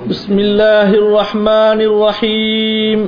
بسم الله الرحمن الرحيم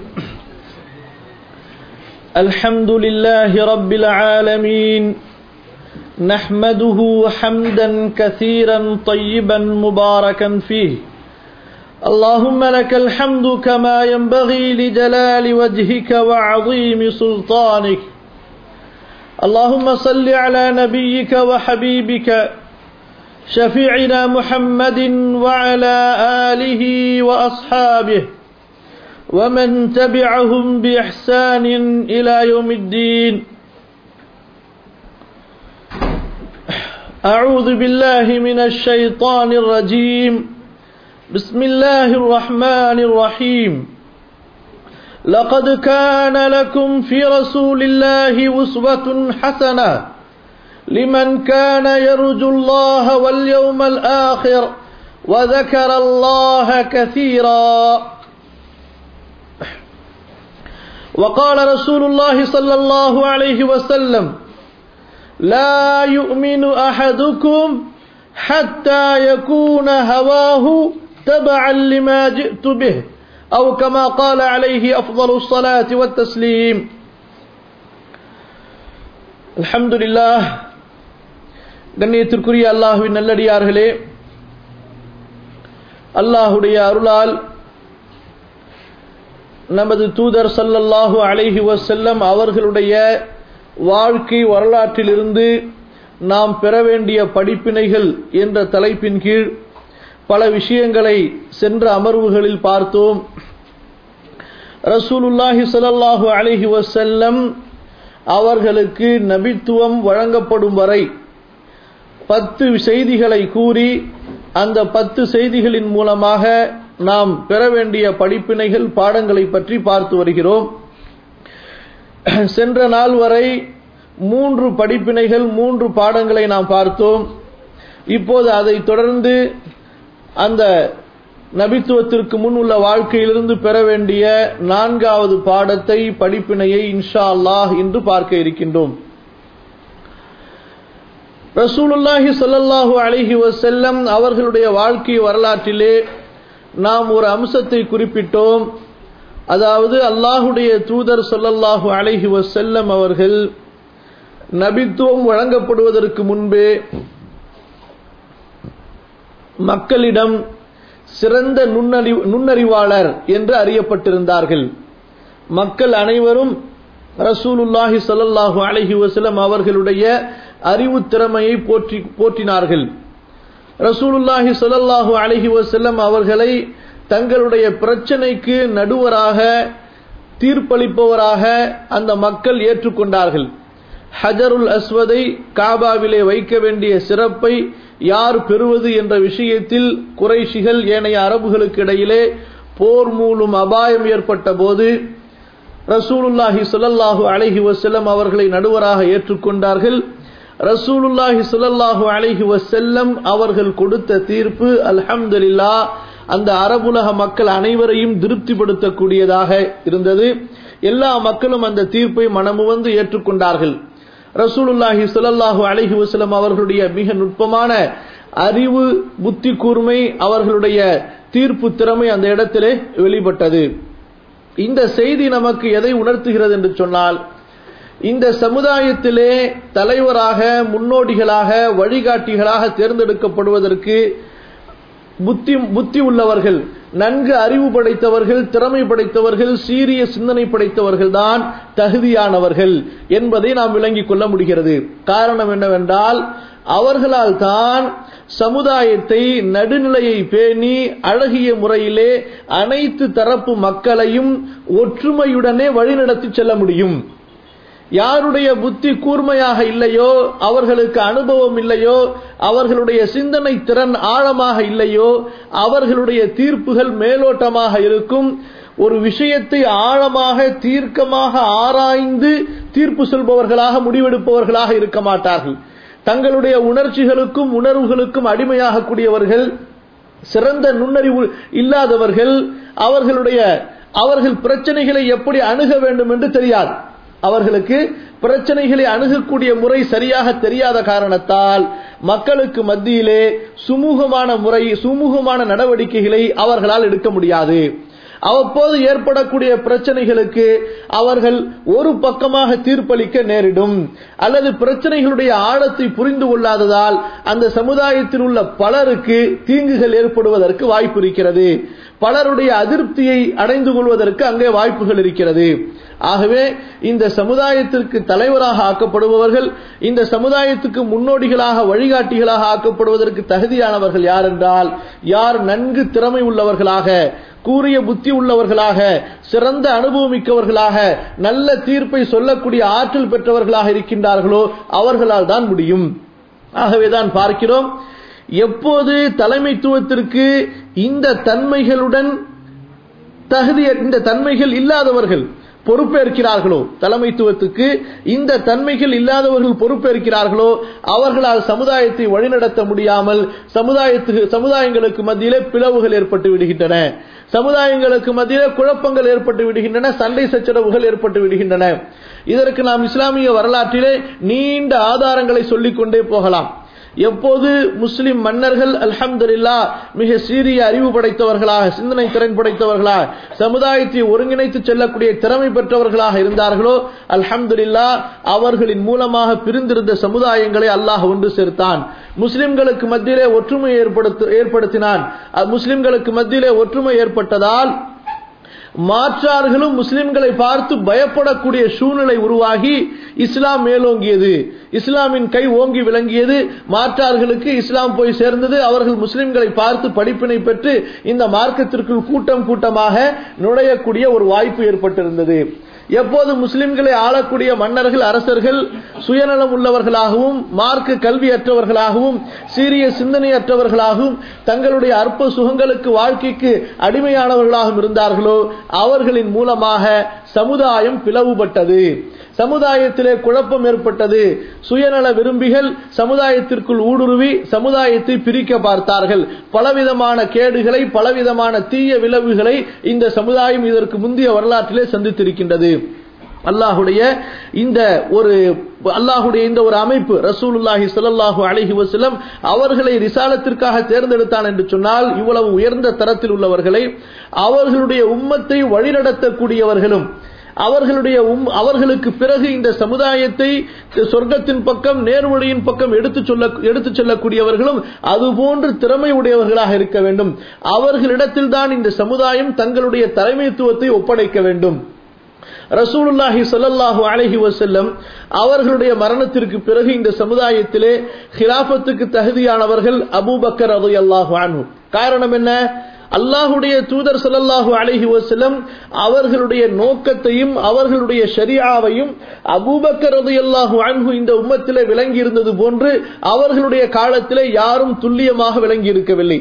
الحمد لله رب العالمين نحمده حمدا كثيرا طيبا مباركا فيه اللهم لك الحمد كما ينبغي لجلال وجهك وعظيم سلطانك اللهم صل على نبيك وحبيبك شفيعنا محمد وعلى آله وأصحابه ومن تبعهم بإحسان إلى يوم الدين أعوذ بالله من الشيطان الرجيم بسم الله الرحمن الرحيم لقد كان لكم في رسول الله أسوة حسنة لمن كان يرجو الله واليوم الآخر وذكر الله كثيرا وقال رسول الله صلى الله عليه وسلم لا يؤمن أحدكم حتى يكون هواه تبعا لما جئت به أو كما قال عليه أفضل الصلاة والتسليم الحمد لله கண்ணியத்திற்குரிய அல்லாஹுவின் நல்லடியார்களே அல்லாஹுடைய அருளால் நமது தூதர் சல்லல்லாஹு அலைஹி வசல்லம் அவர்களுடைய வாழ்க்கை வரலாற்றிலிருந்து நாம் பெற வேண்டிய படிப்பினைகள் என்ற தலைப்பின் கீழ் பல விஷயங்களை சென்ற அமர்வுகளில் பார்த்தோம் ரசூலுல்லாஹி சல்லாஹூ அலிஹி வசல்லம் அவர்களுக்கு நபித்துவம் வழங்கப்படும் வரை பத்து செய்திகளை கூறி அந்த பத்து செய்திகளின் மூலமாக நாம் பெற வேண்டிய படிப்பினைகள் பாடங்களை பற்றி பார்த்து வருகிறோம் சென்ற நாள் வரை மூன்று படிப்பினைகள் மூன்று பாடங்களை நாம் பார்த்தோம் இப்போது அதை தொடர்ந்து அந்த நபித்துவத்திற்கு முன் உள்ள வாழ்க்கையிலிருந்து பெற வேண்டிய நான்காவது பாடத்தை படிப்பினையை இன்ஷா அல்லாஹ் என்று பார்க்க இருக்கின்றோம் ரசூலுல்லாஹி சொல்லல்லாஹு அலிஹி வசல்லம் அவர்களுடைய வாழ்க்கை வரலாற்றிலே நாம் ஒரு அம்சத்தை குறிப்பிட்டோம் அதாவது அல்லாஹுடைய தூதர் சொல்லல்லாஹு அலிஹி வசல்லம் அவர்கள் நபித்துவம் வழங்கப்படுவதற்கு முன்பே மக்களிடம் சிறந்த நுண்ணறி நுண்ணறிவாளர் என்று அறியப்பட்டிருந்தார்கள் மக்கள் அனைவரும் ரசூலுல்லாஹி சொல்லல்லாஹு அலஹி வசலம் அவர்களுடைய அறிவு திறமையை போற்றி போற்றினார்கள் ரசூலுல்லாஹி சொல்லல்லாஹு அலஹி வசல்லம் அவர்களை தங்களுடைய பிரச்சனைக்கு நடுவராக தீர்ப்பளிப்பவராக அந்த மக்கள் ஏற்றுக்கொண்டார்கள் ஹஜருல் அஸ்வதை காபாவிலே வைக்க வேண்டிய சிறப்பை யார் பெறுவது என்ற விஷயத்தில் குறைஷிகள் ஏனைய அரபுகளுக்கு இடையிலே போர் மூலம் அபாயம் ஏற்பட்ட போது ரசூலுல்லாஹி சுல்லல்லாஹு அலஹி வசல்லம் அவர்களை நடுவராக ஏற்றுக்கொண்டார்கள் ரசூலுல்லாஹி சுல்லல்லாஹு அலஹி வசல்லம் அவர்கள் கொடுத்த தீர்ப்பு அல்ஹம்துலில்லா அந்த அரபுலக மக்கள் அனைவரையும் திருப்திப்படுத்தக்கூடியதாக இருந்தது எல்லா மக்களும் அந்த தீர்ப்பை மனமுவந்து ஏற்றுக்கொண்டார்கள் ரசூலுல்லாஹி சுல்லல்லாஹு அலஹி வசலம் அவர்களுடைய மிக நுட்பமான அறிவு புத்தி கூர்மை அவர்களுடைய தீர்ப்பு திறமை அந்த இடத்திலே வெளிப்பட்டது இந்த செய்தி நமக்கு எதை உணர்த்துகிறது என்று சொன்னால் இந்த சமுதாயத்திலே தலைவராக முன்னோடிகளாக வழிகாட்டிகளாக தேர்ந்தெடுக்கப்படுவதற்கு புத்தி புத்தி உள்ளவர்கள் நன்கு அறிவு படைத்தவர்கள் திறமை படைத்தவர்கள் சீரிய சிந்தனை படைத்தவர்கள் தான் தகுதியானவர்கள் என்பதை நாம் விளங்கிக் கொள்ள முடிகிறது காரணம் என்னவென்றால் அவர்களால் தான் சமுதாயத்தை நடுநிலையை பேணி அழகிய முறையிலே அனைத்து தரப்பு மக்களையும் ஒற்றுமையுடனே வழிநடத்தி செல்ல முடியும் யாருடைய புத்தி கூர்மையாக இல்லையோ அவர்களுக்கு அனுபவம் இல்லையோ அவர்களுடைய சிந்தனை திறன் ஆழமாக இல்லையோ அவர்களுடைய தீர்ப்புகள் மேலோட்டமாக இருக்கும் ஒரு விஷயத்தை ஆழமாக தீர்க்கமாக ஆராய்ந்து தீர்ப்பு சொல்பவர்களாக முடிவெடுப்பவர்களாக இருக்க மாட்டார்கள் தங்களுடைய உணர்ச்சிகளுக்கும் உணர்வுகளுக்கும் அடிமையாக கூடியவர்கள் சிறந்த நுண்ணறிவு இல்லாதவர்கள் அவர்களுடைய அவர்கள் பிரச்சனைகளை எப்படி அணுக வேண்டும் என்று தெரியாது அவர்களுக்கு பிரச்சனைகளை அணுகக்கூடிய முறை சரியாக தெரியாத காரணத்தால் மக்களுக்கு மத்தியிலே சுமூகமான முறை சுமூகமான நடவடிக்கைகளை அவர்களால் எடுக்க முடியாது அவ்வப்போது ஏற்படக்கூடிய பிரச்சனைகளுக்கு அவர்கள் ஒரு பக்கமாக தீர்ப்பளிக்க நேரிடும் அல்லது பிரச்சனைகளுடைய ஆழத்தை புரிந்து கொள்ளாததால் அந்த சமுதாயத்தில் உள்ள பலருக்கு தீங்குகள் ஏற்படுவதற்கு வாய்ப்பு இருக்கிறது பலருடைய அதிருப்தியை அடைந்து கொள்வதற்கு அங்கே வாய்ப்புகள் இருக்கிறது ஆகவே இந்த சமுதாயத்திற்கு தலைவராக ஆக்கப்படுபவர்கள் இந்த சமுதாயத்துக்கு முன்னோடிகளாக வழிகாட்டிகளாக ஆக்கப்படுவதற்கு தகுதியானவர்கள் யார் என்றால் யார் நன்கு திறமை உள்ளவர்களாக கூறிய புத்தி உள்ளவர்களாக சிறந்த அனுபவமிக்கவர்களாக நல்ல தீர்ப்பை சொல்லக்கூடிய ஆற்றல் பெற்றவர்களாக இருக்கின்றார்களோ அவர்களால் தான் முடியும் ஆகவேதான் பார்க்கிறோம் எப்போது தலைமைத்துவத்திற்கு இந்த தன்மைகளுடன் தகுதி இந்த தன்மைகள் இல்லாதவர்கள் பொறுப்பேற்கிறார்களோ தலைமைத்துவத்துக்கு இந்த தன்மைகள் இல்லாதவர்கள் பொறுப்பேற்கிறார்களோ அவர்களால் சமுதாயத்தை வழிநடத்த முடியாமல் சமுதாயத்துக்கு சமுதாயங்களுக்கு மத்தியிலே பிளவுகள் ஏற்பட்டு விடுகின்றன சமுதாயங்களுக்கு மத்தியிலே குழப்பங்கள் ஏற்பட்டு விடுகின்றன சண்டை சச்சரவுகள் ஏற்பட்டு விடுகின்றன இதற்கு நாம் இஸ்லாமிய வரலாற்றிலே நீண்ட ஆதாரங்களை சொல்லிக் கொண்டே போகலாம் எப்போது முஸ்லிம் மன்னர்கள் அல்ஹம்துலில்லா மிக சீரிய அறிவு படைத்தவர்களாக சிந்தனை திறன் படைத்தவர்களாக சமுதாயத்தை ஒருங்கிணைத்து செல்லக்கூடிய திறமை பெற்றவர்களாக இருந்தார்களோ அல்ஹம்துலில்லா அவர்களின் மூலமாக பிரிந்திருந்த சமுதாயங்களை அல்லாஹ் ஒன்று சேர்த்தான் முஸ்லிம்களுக்கு மத்தியிலே ஒற்றுமை ஏற்படுத்த ஏற்படுத்தினான் முஸ்லிம்களுக்கு மத்தியிலே ஒற்றுமை ஏற்பட்டதால் மாற்றார்களும் முஸ்லிம்களை பார்த்து பயப்படக்கூடிய சூழ்நிலை உருவாகி இஸ்லாம் மேலோங்கியது இஸ்லாமின் கை ஓங்கி விளங்கியது மாற்றார்களுக்கு இஸ்லாம் போய் சேர்ந்தது அவர்கள் முஸ்லிம்களை பார்த்து படிப்பினை பெற்று இந்த மார்க்கத்திற்குள் கூட்டம் கூட்டமாக நுழையக்கூடிய ஒரு வாய்ப்பு ஏற்பட்டிருந்தது எப்போது முஸ்லிம்களை ஆளக்கூடிய மன்னர்கள் அரசர்கள் சுயநலம் உள்ளவர்களாகவும் மார்க்க கல்வியற்றவர்களாகவும் சீரிய சிந்தனையற்றவர்களாகவும் தங்களுடைய அற்ப சுகங்களுக்கு வாழ்க்கைக்கு அடிமையானவர்களாகவும் இருந்தார்களோ அவர்களின் மூலமாக சமுதாயம் பிளவுபட்டது சமுதாயத்திலே குழப்பம் ஏற்பட்டது சுயநல விரும்பிகள் சமுதாயத்திற்குள் ஊடுருவி சமுதாயத்தை பிரிக்க பார்த்தார்கள் பலவிதமான கேடுகளை பலவிதமான தீய விளைவுகளை இந்த சமுதாயம் இதற்கு முந்தைய வரலாற்றிலே சந்தித்திருக்கின்றது அல்லாஹுடைய இந்த ஒரு அல்லாஹுடைய இந்த ஒரு அமைப்பு ரசூலுல்லாஹி ஸல்லல்லாஹு அலைஹி வஸல்லம் அவர்களை ரிசாலத்திற்காக தேர்ந்தெடுத்தான் என்று சொன்னால் இவ்வளவு உயர்ந்த தரத்தில் உள்ளவர்களை அவர்களுடைய உம்மத்தை வழிநடத்தக்கூடியவர்களும் அவர்களுடைய அவர்களுக்கு பிறகு இந்த சமுதாயத்தை சொர்க்கத்தின் பக்கம் நேர்வழியின் பக்கம் எடுத்து சொல்ல எடுத்து செல்லக்கூடியவர்களும் அதுபோன்று திறமை உடையவர்களாக இருக்க வேண்டும் அவர்களிடத்தில் தான் இந்த சமுதாயம் தங்களுடைய தலைமைத்துவத்தை ஒப்படைக்க வேண்டும் ரசூலுல்லாஹி ஸல்லல்லாஹு அலைஹி வஸல்லம் அவர்களுடைய மரணத்திற்கு பிறகு இந்த சமுதாயத்திலே ஹிலாஃபத்துக்கு தகுதியானவர்கள் அபூபக்கர் ரலியல்லாஹு அன்ஹு காரணம் என்ன அல்லாஹுடைய தூதர் சல்லல்லாஹு அலைஹி வஸல்லம் அவர்களுடைய நோக்கத்தையும் அவர்களுடைய ஷரியாவையும் அபூபக்கர் ரலியல்லாஹு அன்ஹு இந்த உம்மத்திலே விளங்கி இருந்தது போன்று அவர்களுடைய காலத்திலே யாரும் துல்லியமாக விளங்கி இருக்கவில்லை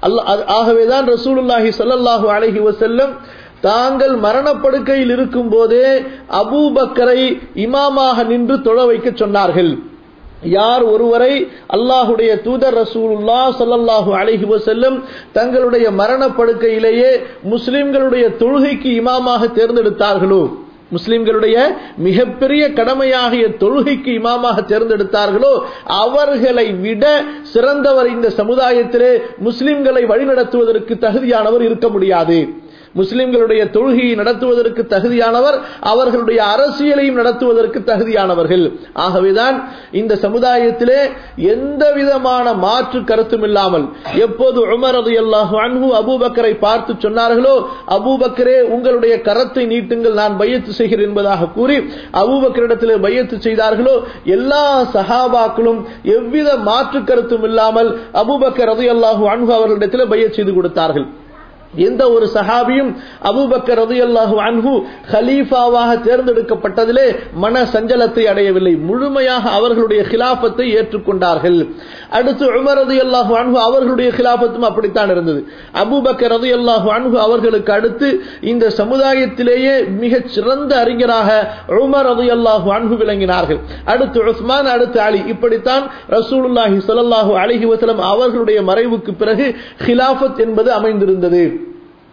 ஆகவேதான் ரசூலுல்லாஹி ஸல்லல்லாஹு அலைஹி வஸல்லம் தாங்கள் மரணப்படுக்கையில் இருக்கும் போதே அபூபக்கரை இமாமாக நின்று தொழ வைக்க சொன்னார்கள் யார் ஒருவரை அல்லாஹுடைய தூதர் ரசூலுல்லா சொல்லல்லாஹு அலைஹி வசல்லம் தங்களுடைய மரணப்படுக்கையிலேயே முஸ்லிம்களுடைய தொழுகைக்கு இமாமாக தேர்ந்தெடுத்தார்களோ முஸ்லிம்களுடைய மிகப்பெரிய கடமையாகிய தொழுகைக்கு இமாமாக தேர்ந்தெடுத்தார்களோ அவர்களை விட சிறந்தவர் இந்த சமுதாயத்திலே முஸ்லிம்களை வழிநடத்துவதற்கு தகுதியானவர் இருக்க முடியாது முஸ்லிம்களுடைய தொழுகையை நடத்துவதற்கு தகுதியானவர் அவர்களுடைய அரசியலையும் நடத்துவதற்கு தகுதியானவர்கள் ஆகவேதான் இந்த சமுதாயத்திலே எந்த விதமான மாற்று கருத்தும் இல்லாமல் எப்போது உமர் அது அல்லாஹு அன்பு அபூபக்கரை பார்த்து சொன்னார்களோ அபூபக்கரே உங்களுடைய கரத்தை நீட்டுங்கள் நான் பையத்து செய்கிறேன் என்பதாக கூறி அபூபக்கரிடத்திலே பையத்து செய்தார்களோ எல்லா சஹாபாக்களும் எவ்வித மாற்று கருத்தும் இல்லாமல் அபூபக்கர் அது அல்லாஹு அன்பு அவர்களிடத்திலே பைய செய்து கொடுத்தார்கள் எந்த ஒரு சஹாபியும் அபுபக்கர் ரதி அல்லாஹு அன்ஹு ஹலீஃபாவாக தேர்ந்தெடுக்கப்பட்டதிலே மன சஞ்சலத்தை அடையவில்லை முழுமையாக அவர்களுடைய கிலாபத்தை ஏற்றுக்கொண்டார்கள் அடுத்து உமர் ரதி அல்லாஹு அன்ஹு அவர்களுடைய கிலாபத்தும் அப்படித்தான் இருந்தது அபுபக்கர் ரதி அல்லாஹு அன்ஹு அவர்களுக்கு அடுத்து இந்த சமுதாயத்திலேயே மிகச் சிறந்த அறிஞராக உமர் ரதி அல்லாஹு அன்ஹு விளங்கினார்கள் அடுத்து உஸ்மான் அடுத்து அலி இப்படித்தான் ரசூலுல்லாஹி ஸல்லல்லாஹு அலைஹி வஸல்லம் அவர்களுடைய மறைவுக்கு பிறகு ஹிலாஃபத் என்பது அமைந்திருந்தது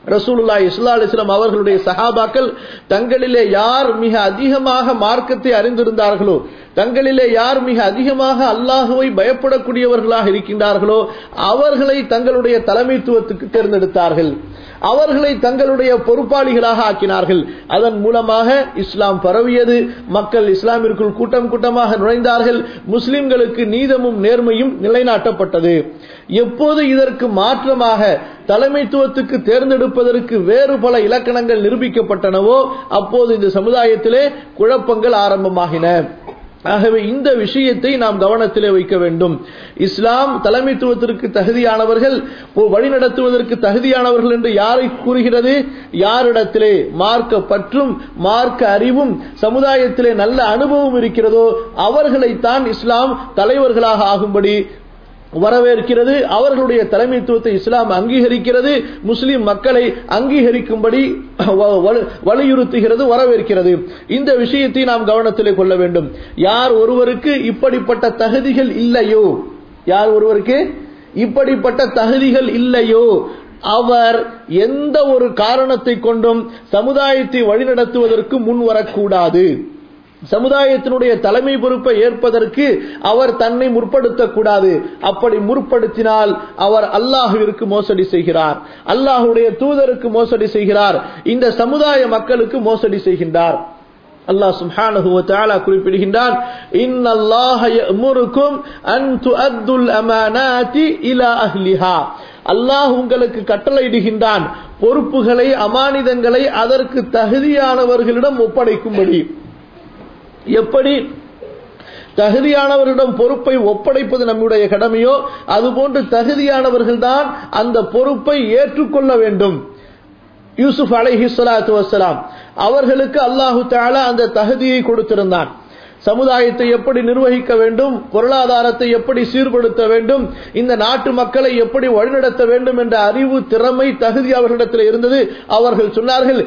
ரசூலுல்லா இஸ்லா அலிஸ்லாம் அவர்களுடைய சஹாபாக்கள் தங்களிலே யார் மிக அதிகமாக மார்க்கத்தை அறிந்திருந்தார்களோ தங்களிலே யார் மிக அதிகமாக அல்லாஹுவை பயப்படக்கூடியவர்களாக இருக்கின்றார்களோ அவர்களை தங்களுடைய தலைமைத்துவத்துக்கு தேர்ந்தெடுத்தார்கள் அவர்களை தங்களுடைய பொறுப்பாளிகளாக ஆக்கினார்கள் அதன் மூலமாக இஸ்லாம் பரவியது மக்கள் இஸ்லாமிற்குள் கூட்டம் கூட்டமாக நுழைந்தார்கள் முஸ்லிம்களுக்கு நீதமும் நேர்மையும் நிலைநாட்டப்பட்டது எப்போது இதற்கு மாற்றமாக தலைமைத்துவத்துக்கு தேர்ந்தெடுப்பதற்கு வேறு பல இலக்கணங்கள் நிரூபிக்கப்பட்டனவோ அப்போது இந்த சமுதாயத்திலே குழப்பங்கள் ஆரம்பமாகின ஆகவே இந்த விஷயத்தை நாம் கவனத்திலே வைக்க வேண்டும் இஸ்லாம் தலைமைத்துவத்திற்கு தகுதியானவர்கள் வழிநடத்துவதற்கு தகுதியானவர்கள் என்று யாரை கூறுகிறது யாரிடத்திலே மார்க்க பற்றும் மார்க்க அறிவும் சமுதாயத்திலே நல்ல அனுபவம் இருக்கிறதோ அவர்களைத்தான் இஸ்லாம் தலைவர்களாக ஆகும்படி வரவேற்கிறது அவர்களுடைய தலைமைத்துவத்தை இஸ்லாம் அங்கீகரிக்கிறது முஸ்லிம் மக்களை அங்கீகரிக்கும்படி வலியுறுத்துகிறது வரவேற்கிறது இந்த விஷயத்தை நாம் கவனத்திலே கொள்ள வேண்டும் யார் ஒருவருக்கு இப்படிப்பட்ட தகுதிகள் இல்லையோ யார் ஒருவருக்கு இப்படிப்பட்ட தகுதிகள் இல்லையோ அவர் எந்த ஒரு காரணத்தை கொண்டும் சமுதாயத்தை வழிநடத்துவதற்கு முன் வரக்கூடாது சமுதாயத்தினுடைய தலைமை பொறுப்பை ஏற்பதற்கு அவர் தன்னை முற்படுத்தக்கூடாது அப்படி முற்படுத்தினால் அவர் அல்லாஹுவிற்கு மோசடி செய்கிறார் அல்லாஹுடைய தூதருக்கு மோசடி செய்கிறார் இந்த சமுதாய மக்களுக்கு மோசடி செய்கின்றார் அல்லாஹ் சுப்ஹானஹு வ தஆலா குறிப்பிடுகின்றான் இன்னல்லாஹ யஅமுருக்கும் அன் துஅத்துல் அமானாதி இலா அஹ்லிஹா அல்லாஹ் உங்களுக்கு கட்டளையிடுகின்றான் பொறுப்புகளை அமானிதங்களை அதற்கு தகுதியானவர்களிடம் ஒப்படைக்கும்படி எப்படி தகுதியானவர்களிடம் பொறுப்பை ஒப்படைப்பது நம்முடைய கடமையோ அதுபோன்று தகுதியானவர்கள் தான் அந்த பொறுப்பை ஏற்றுக்கொள்ள வேண்டும் யூசுப் அலைஹி சலாத்து வசலாம் அவர்களுக்கு அல்லாஹு தாலா அந்த தகுதியை கொடுத்திருந்தான் சமுதாயத்தை எப்படி நிர்வகிக்க வேண்டும் பொருளாதாரத்தை எப்படி சீர்படுத்த வேண்டும் இந்த நாட்டு மக்களை எப்படி வழிநடத்த வேண்டும் என்ற அறிவு திறமை தகுதி அவர்களிடத்தில் இருந்தது அவர்கள் சொன்னார்கள்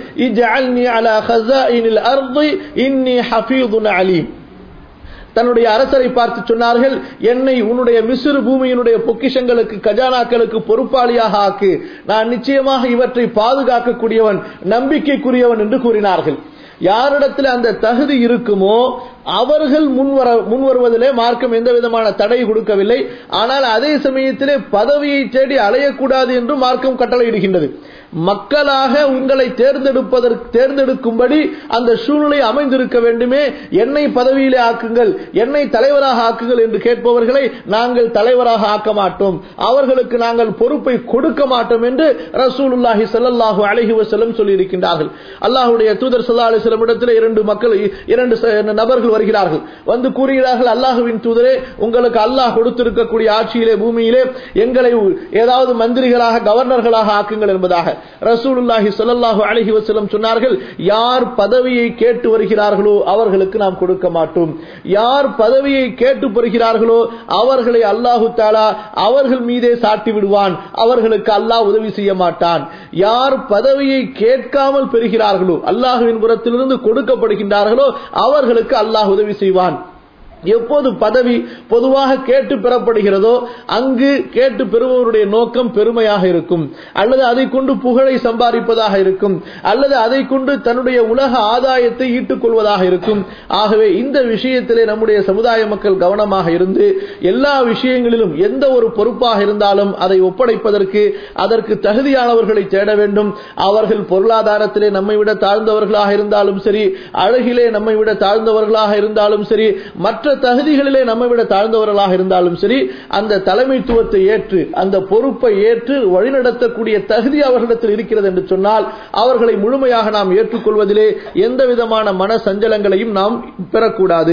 தன்னுடைய அரசரை பார்த்து சொன்னார்கள் என்னை உன்னுடைய மிசுறு பூமியினுடைய பொக்கிஷங்களுக்கு கஜானாக்களுக்கு பொறுப்பாளியாக ஆக்கு நான் நிச்சயமாக இவற்றை பாதுகாக்கக்கூடியவன் நம்பிக்கைக்குரியவன் என்று கூறினார்கள் யாரிடத்தில் அந்த தகுதி இருக்குமோ அவர்கள் முன்வர முன்வருவதிலே மார்க்கம் எந்த விதமான தடை கொடுக்கவில்லை ஆனால் அதே சமயத்திலே பதவியை தேடி அலையக்கூடாது என்று மார்க்கம் கட்டளையிடுகின்றது மக்களாக உங்களை தேர்ந்தெடுப்பதற்கு தேர்ந்தெடுக்கும்படி அந்த சூழ்நிலை அமைந்திருக்க வேண்டுமே என்னை பதவியிலே ஆக்குங்கள் என்னை தலைவராக ஆக்குங்கள் என்று கேட்பவர்களை நாங்கள் தலைவராக ஆக்க மாட்டோம் அவர்களுக்கு நாங்கள் பொறுப்பை கொடுக்க மாட்டோம் என்று ரசூலுல்லாஹி ஸல்லல்லாஹு அலைஹி வஸல்லம் சொல்லி இருக்கின்றார்கள் அல்லாஹ்வுடைய தூதர் ஸல்லல்லாஹு அலைஹி வஸல்லம் இடத்தில் இரண்டு மக்கள் இரண்டு நபர்கள் வருகிறார்கள் வந்து கூறுகிறார்கள் அல்லாஹுவின் தூதரே உங்களுக்கு அல்லாஹ் கொடுத்திருக்கக்கூடிய ஆட்சியிலே பூமியிலே எங்களை ஏதாவது மந்திரிகளாக கவர்னர்களாக ஆக்குங்கள் என்பதாக ரசூலுல்லாஹி ஸல்லல்லாஹு அலைஹி வஸல்லம் சொன்னார்கள் யார் பதவியை கேட்டு வருகிறார்களோ அவர்களுக்கு நாம் கொடுக்க மாட்டோம் யார் பதவியை கேட்டு பெறுகிறார்களோ அவர்களை அல்லாஹு தாலா அவர்கள் மீதே சாட்டி விடுவான் அவர்களுக்கு அல்லாஹ் உதவி செய்ய மாட்டான் யார் பதவியை கேட்காமல் பெறுகிறார்களோ அல்லாஹுவின் புறத்திலிருந்து கொடுக்கப்படுகின்றார்களோ அவர்களுக்கு அல்லாஹ் உதவி செய்வான் எப்போது பதவி பொதுவாக கேட்டு பெறப்படுகிறதோ அங்கு கேட்டு பெறுபவருடைய நோக்கம் பெருமையாக இருக்கும் அல்லது அதை கொண்டு புகழை சம்பாதிப்பதாக இருக்கும் அல்லது அதை கொண்டு தன்னுடைய உலக ஆதாயத்தை ஈட்டுக் கொள்வதாக இருக்கும் ஆகவே இந்த விஷயத்திலே நம்முடைய சமுதாய மக்கள் கவனமாக இருந்து எல்லா விஷயங்களிலும் எந்த ஒரு பொறுப்பாக இருந்தாலும் அதை ஒப்படைப்பதற்கு அதற்கு தகுதியானவர்களை தேட வேண்டும் அவர்கள் பொருளாதாரத்திலே நம்மை விட தாழ்ந்தவர்களாக இருந்தாலும் சரி அழகிலே நம்மை விட தாழ்ந்தவர்களாக இருந்தாலும் சரி மற்ற மற்ற தகுதிகளிலே நம்மை விட தாழ்ந்தவர்களாக இருந்தாலும் சரி அந்த தலைமைத்துவத்தை ஏற்று அந்த பொறுப்பை ஏற்று வழிநடத்தக்கூடிய தகுதி அவர்களிடத்தில் இருக்கிறது என்று சொன்னால் அவர்களை முழுமையாக நாம் ஏற்றுக்கொள்வதிலே எந்த விதமான மன சஞ்சலங்களையும் நாம் பெறக்கூடாது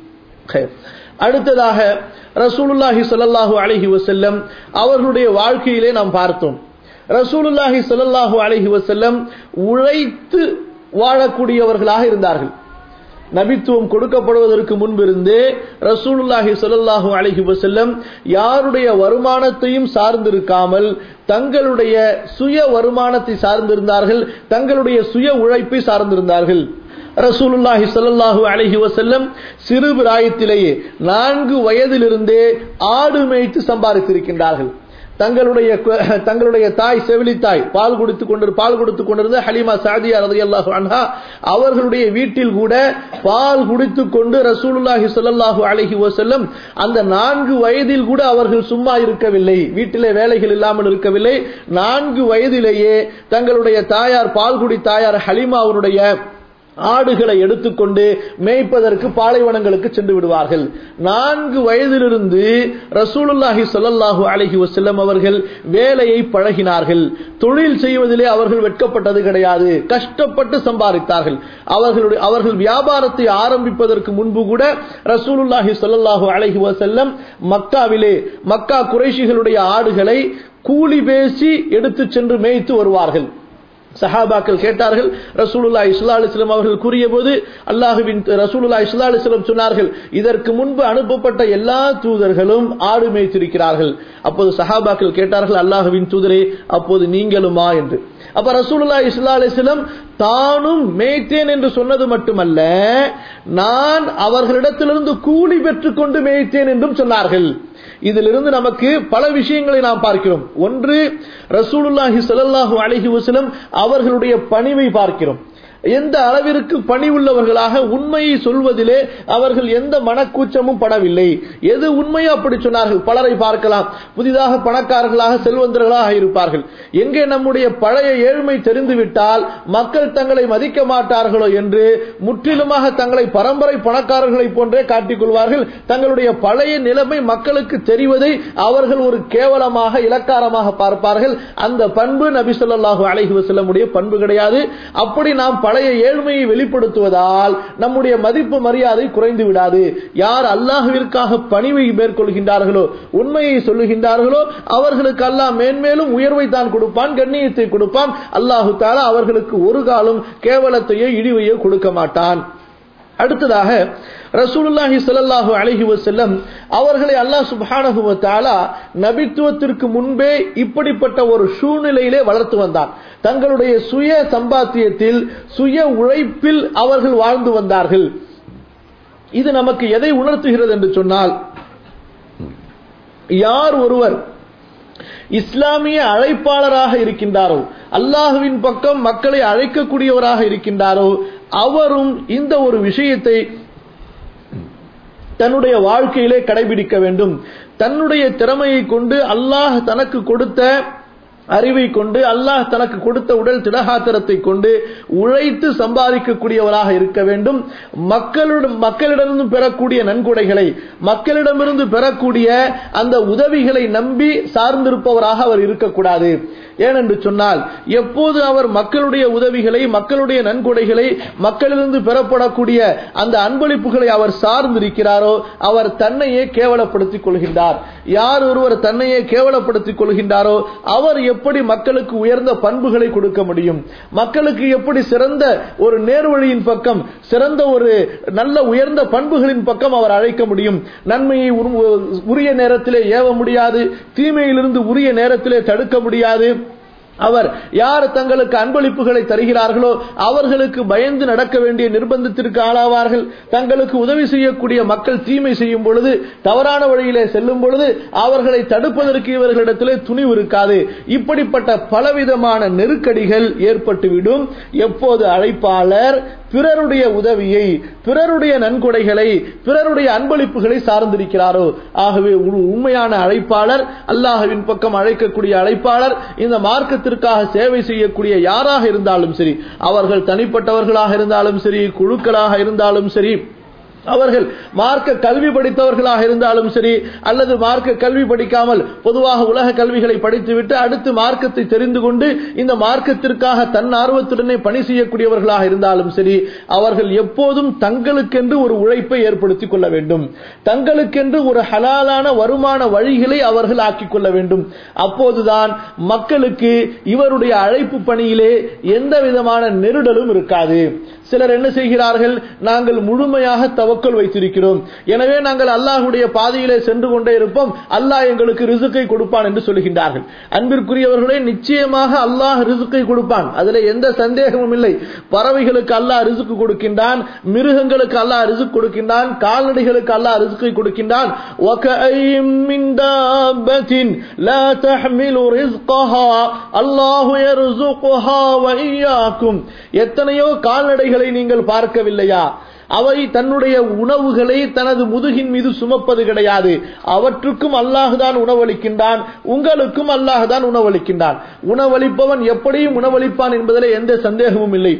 அடுத்ததாக ரசூலுல்லாஹி சொல்லல்லாஹு அலஹி வசல்லம் அவர்களுடைய வாழ்க்கையிலே நாம் பார்த்தோம் ரசூலுல்லாஹி சொல்லல்லாஹு அலஹி வசல்லம் உழைத்து வாழக்கூடியவர்களாக இருந்தார்கள் நபித்துவம் கொடுக்கப்படுவதற்கு முன்பிருந்தே ரசூலுல்லாஹி சொல்லல்லாஹு அலஹி வசல்லம் யாருடைய வருமானத்தையும் சார்ந்திருக்காமல் தங்களுடைய சுய வருமானத்தை சார்ந்திருந்தார்கள் தங்களுடைய சுய உழைப்பை சார்ந்திருந்தார்கள் ரசூலுல்லாஹி ஸல்லல்லாஹு அலைஹி வஸல்லம் சிறு பிராயத்திலேயே நான்கு வயதிலிருந்தே ஆடு மேய்த்து சம்பாதித்திருக்கின்றார்கள் தங்களுடைய தங்களுடைய தாய் செவிலி தாய் பால் கொடுத்து கொண்டு பால் கொடுத்து கொண்டிருந்த ஹலிமா சாதியா ரலியல்லாஹு அன்ஹா அவர்களுடைய வீட்டில் கூட பால் குடித்து கொண்டு ரசூலுல்லாஹி ஸல்லல்லாஹு அலைஹி வஸல்லம் அந்த நான்கு வயதில் கூட அவர்கள் சும்மா இருக்கவில்லை வீட்டிலே வேலைகள் இல்லாமல் இருக்கவில்லை நான்கு வயதிலேயே தங்களுடைய தாயார் பால்குடி தாயார் ஹலிமா அவருடைய ஆடுகளை எடுத்துக்கொண்டு மேய்ப்பதற்கு பாலைவனங்களுக்கு சென்று விடுவார்கள் நான்கு வயதிலிருந்து ரசூலுல்லாஹி ஸல்லல்லாஹு அலைஹி வஸல்லம் அவர்கள் வேலையை பழகினார்கள் தொழில் செய்வதிலே அவர்கள் வெட்கப்பட்டது கிடையாது கஷ்டப்பட்டு சம்பாதித்தார்கள் அவர்களுடைய அவர்கள் வியாபாரத்தை ஆரம்பிப்பதற்கு முன்பு கூட ரசூலுல்லாஹி ஸல்லல்லாஹு அலைஹி வஸல்லம் மக்காவிலே மக்கா குறைஷிகளுடைய ஆடுகளை கூலி பேசி எடுத்துச் சென்று மேய்த்து வருவார்கள் சஹாபாக்கள் கேட்டார்கள் ரசூலுல்லா இஸ்லா அலிஸ்லாம் அவர்கள் கூறிய போது அல்லாஹுவின் ரசூலுல்லா இஸ்லா அலிஸ்லாம் சொன்னார்கள் இதற்கு முன்பு அனுப்பப்பட்ட எல்லா தூதர்களும் ஆடு மேய்த்திருக்கிறார்கள் அப்போது சஹாபாக்கள் கேட்டார்கள் அல்லாஹுவின் தூதரே அப்போது நீங்களுமா என்று அப்ப ரசூலுல்லா இஸ்லா அலிஸ்லாம் தானும் மேய்த்தேன் என்று சொன்னது மட்டுமல்ல நான் அவர்களிடத்திலிருந்து கூலி பெற்றுக்கொண்டு மேய்த்தேன் என்றும் சொன்னார்கள் இதிலிருந்து நமக்கு பல விஷயங்களை நாம் பார்க்கிறோம் ஒன்று ரசூலுல்லாஹி ஸல்லல்லாஹு அலைஹி வஸல்லம் அவர்களுடைய பணிவை பார்க்கிறோம் எந்த அளவிற்கு பணி உள்ளவர்களாக உண்மையை சொல்வதிலே அவர்கள் எந்த மனக்கூச்சமும் படவில்லை எது உண்மையோ அப்படி சொன்னார்கள் பலரை பார்க்கலாம் புதிதாக பணக்காரர்களாக செல்வந்தர்களாக இருப்பார்கள் எங்கே நம்முடைய பழைய ஏழ்மை தெரிந்துவிட்டால் மக்கள் தங்களை மதிக்க மாட்டார்களோ என்று முற்றிலுமாக தங்களை பரம்பரை பணக்காரர்களை போன்றே காட்டிக்கொள்வார்கள் தங்களுடைய பழைய நிலைமை மக்களுக்கு தெரிவதை அவர்கள் ஒரு கேவலமாக இலக்காரமாக பார்ப்பார்கள் அந்த பண்பு நபி சொல்லாஹு அலைஹி வசல்லமுடைய பண்பு கிடையாது அப்படி நாம் பழைய ஏழ்மையை வெளிப்படுத்துவதால் நம்முடைய மதிப்பு மரியாதை குறைந்து விடாது யார் அல்லாஹுவிற்காக பணிவை மேற்கொள்கின்றார்களோ உண்மையை சொல்லுகின்றார்களோ அவர்களுக்கு அல்லாஹ் மேன்மேலும் உயர்வை தான் கொடுப்பான் கண்ணியத்தை கொடுப்பான் அல்லாஹு தாலா அவர்களுக்கு ஒரு காலம் கேவலத்தையோ இழிவையோ கொடுக்க மாட்டான் அடுத்ததாக ரசூலுல்லாஹி ஸல்லல்லாஹு அலைஹி வஸல்லம் அவர்களை அல்லாஹ் சுப்ஹானஹு வ தஆலா நபித்துவத்திற்கு முன்பே இப்படிப்பட்ட ஒரு சூழ்நிலையிலே வளர்த்து வந்தான் தங்களுடைய சுய சம்பாத்தியத்தில் சுய உழைப்பில் அவர்கள் வாழ்ந்து வந்தார்கள் இது நமக்கு எதை உணர்த்துகிறது என்று சொன்னால் யார் ஒருவர் இஸ்லாமிய அழைப்பாளராக இருக்கின்றாரோ அல்லாஹுவின் பக்கம் மக்களை அழைக்கக்கூடியவராக இருக்கின்றாரோ அவரும் இந்த ஒரு விஷயத்தை தன்னுடைய வாழ்க்கையிலே கடைபிடிக்க வேண்டும் தன்னுடைய திறமையை கொண்டு அல்லாஹ் தனக்கு கொடுத்த அறிவை கொண்டு அல்லாஹ் தனக்கு கொடுத்த உடல் திடகாத்திரத்தை கொண்டு உழைத்து சம்பாதிக்கக்கூடியவராக இருக்க வேண்டும் மக்களிடம் மக்களிடமிருந்து பெறக்கூடிய நன்கொடைகளை மக்களிடமிருந்து பெறக்கூடிய அந்த உதவிகளை நம்பி சார்ந்திருப்பவராக அவர் இருக்கக்கூடாது ஏனென்று சொன்னால் எப்போது அவர் மக்களுடைய உதவிகளை மக்களுடைய நன்கொடைகளை மக்களிலிருந்து பெறப்படக்கூடிய அந்த அன்பளிப்புகளை அவர் சார்ந்திருக்கிறாரோ அவர் தன்னையே கேவலப்படுத்திக் கொள்கின்றார் யார் ஒருவர் தன்னையே கேவலப்படுத்திக் கொள்கின்றாரோ அவர் எப்படி மக்களுக்கு உயர்ந்த பண்புகளை கொடுக்க முடியும் மக்களுக்கு எப்படி சிறந்த ஒரு நேர்வழியின் பக்கம் சிறந்த ஒரு நல்ல உயர்ந்த பண்புகளின் பக்கம் அவர் அழைக்க முடியும் நன்மையை உரிய நேரத்திலே ஏவ முடியாது தீமையிலிருந்து உரிய நேரத்திலே தடுக்க முடியாது அவர் யார் தங்களுக்கு அன்பளிப்புகளை தருகிறார்களோ அவர்களுக்கு பயந்து நடக்க வேண்டிய நிர்பந்தத்திற்கு ஆளாவார்கள் தங்களுக்கு உதவி செய்யக்கூடிய மக்கள் தீமை செய்யும் பொழுது தவறான வழியிலே செல்லும் பொழுது அவர்களை தடுப்பதற்கு இவர்களிடத்திலே துணிவு இருக்காது இப்படிப்பட்ட பலவிதமான நெருக்கடிகள் ஏற்பட்டுவிடும் எப்போது அழைப்பாளர் பிறருடைய உதவியை பிறருடைய நன்கொடைகளை பிறருடைய அன்பளிப்புகளை சார்ந்திருக்கிறாரோ ஆகவே உண்மையான அழைப்பாளர் அல்லாஹுவின் பக்கம் அழைக்கக்கூடிய அழைப்பாளர் இந்த மார்க்கத்திற்காக சேவை செய்யக்கூடிய யாராக இருந்தாலும் சரி அவர்கள் தனிப்பட்டவர்களாக இருந்தாலும் சரி குழுக்களாக இருந்தாலும் சரி அவர்கள் மார்க்க கல்வி படித்தவர்களாக இருந்தாலும் சரி அல்லது மார்க்க கல்வி படிக்காமல் பொதுவாக உலக கல்விகளை படித்துவிட்டு அடுத்து மார்க்கத்தை தெரிந்து கொண்டு இந்த மார்க்கத்திற்காக தன் ஆர்வத்துடனே பணி செய்யக்கூடியவர்களாக இருந்தாலும் சரி அவர்கள் எப்போதும் தங்களுக்கென்று ஒரு உழைப்பை ஏற்படுத்திக் கொள்ள வேண்டும் தங்களுக்கென்று ஒரு ஹலாலான வருமான வழிகளை அவர்கள் ஆக்கிக் கொள்ள வேண்டும் அப்போதுதான் மக்களுக்கு இவருடைய அழைப்பு பணியிலே எந்த விதமான நெருடலும் இருக்காது சிலர் என்ன செய்கிறார்கள் நாங்கள் முழுமையாக தவறு தவக்கல் வைத்திருக்கிறோம் எனவே நாங்கள் அல்லாஹுடைய பாதையிலே சென்று கொண்டே இருப்போம் அல்லாஹ் எங்களுக்கு ரிசுக்கை கொடுப்பான் என்று சொல்லுகின்றார்கள் அன்பிற்குரியவர்களே நிச்சயமாக அல்லாஹ் ரிசுக்கை கொடுப்பான் அதுல எந்த சந்தேகமும் இல்லை பறவைகளுக்கு அல்லாஹ் ரிசுக்கு கொடுக்கின்றான் மிருகங்களுக்கு அல்லாஹ் ரிசுக் கொடுக்கின்றான் கால்நடைகளுக்கு அல்லாஹ் ரிசுக்கை கொடுக்கின்றான் وَكَأَيٍّ مِّن دَابَّةٍ لَا تَحْمِلُ رِزْقَهَا اللَّهُ يَرْزُقُهَا وَإِيَّاكُمْ எத்தனையோ கால்நடைகளை நீங்கள் பார்க்கவில்லையா அவை தன்னுடைய உணவுகளை தனது முதுகின் மீது சுமப்பது கிடையாது அவற்றுக்கும் அல்லாஹுதான் உணவளிக்கின்றான் உங்களுக்கும் அல்லாஹுதான் உணவளிக்கின்றான் உணவளிப்பவன் எப்படியும் உணவளிப்பான் என்பதில் எந்த சந்தேகமும் இல்லை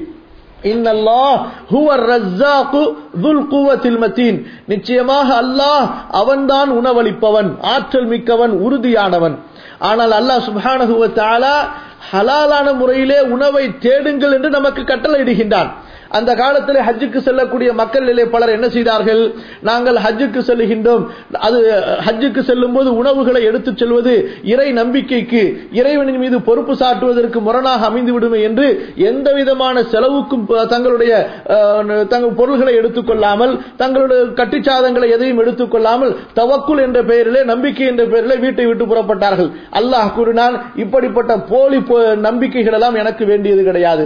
நிச்சயமாக அல்லாஹ் அவன்தான் உணவளிப்பவன் ஆற்றல் மிக்கவன் உறுதியானவன் ஆனால் அல்லாஹ் சுபானகுவத்தாலா ஹலாலான முறையிலே உணவை தேடுங்கள் என்று நமக்கு கட்டளையிடுகின்றான் அந்த காலத்தில் ஹஜ்ஜுக்கு செல்லக்கூடிய மக்களிலே பலர் என்ன செய்தார்கள் நாங்கள் ஹஜ்ஜுக்கு செல்லுகின்றோம் அது ஹஜ்ஜுக்கு செல்லும் போது உணவுகளை எடுத்துச் செல்வது இறை நம்பிக்கைக்கு இறைவனின் மீது பொறுப்பு சாட்டுவதற்கு முரணாக அமைந்துவிடுமே என்று எந்த விதமான செலவுக்கும் தங்களுடைய தங்கள் பொருள்களை எடுத்துக்கொள்ளாமல் தங்களுடைய கட்டிச்சாதங்களை எதையும் எடுத்துக்கொள்ளாமல் தவக்குல் என்ற பெயரிலே நம்பிக்கை என்ற பெயரிலே வீட்டை விட்டு புறப்பட்டார்கள் அல்லாஹ் கூறினான் இப்படிப்பட்ட போலி நம்பிக்கைகள் எல்லாம் எனக்கு வேண்டியது கிடையாது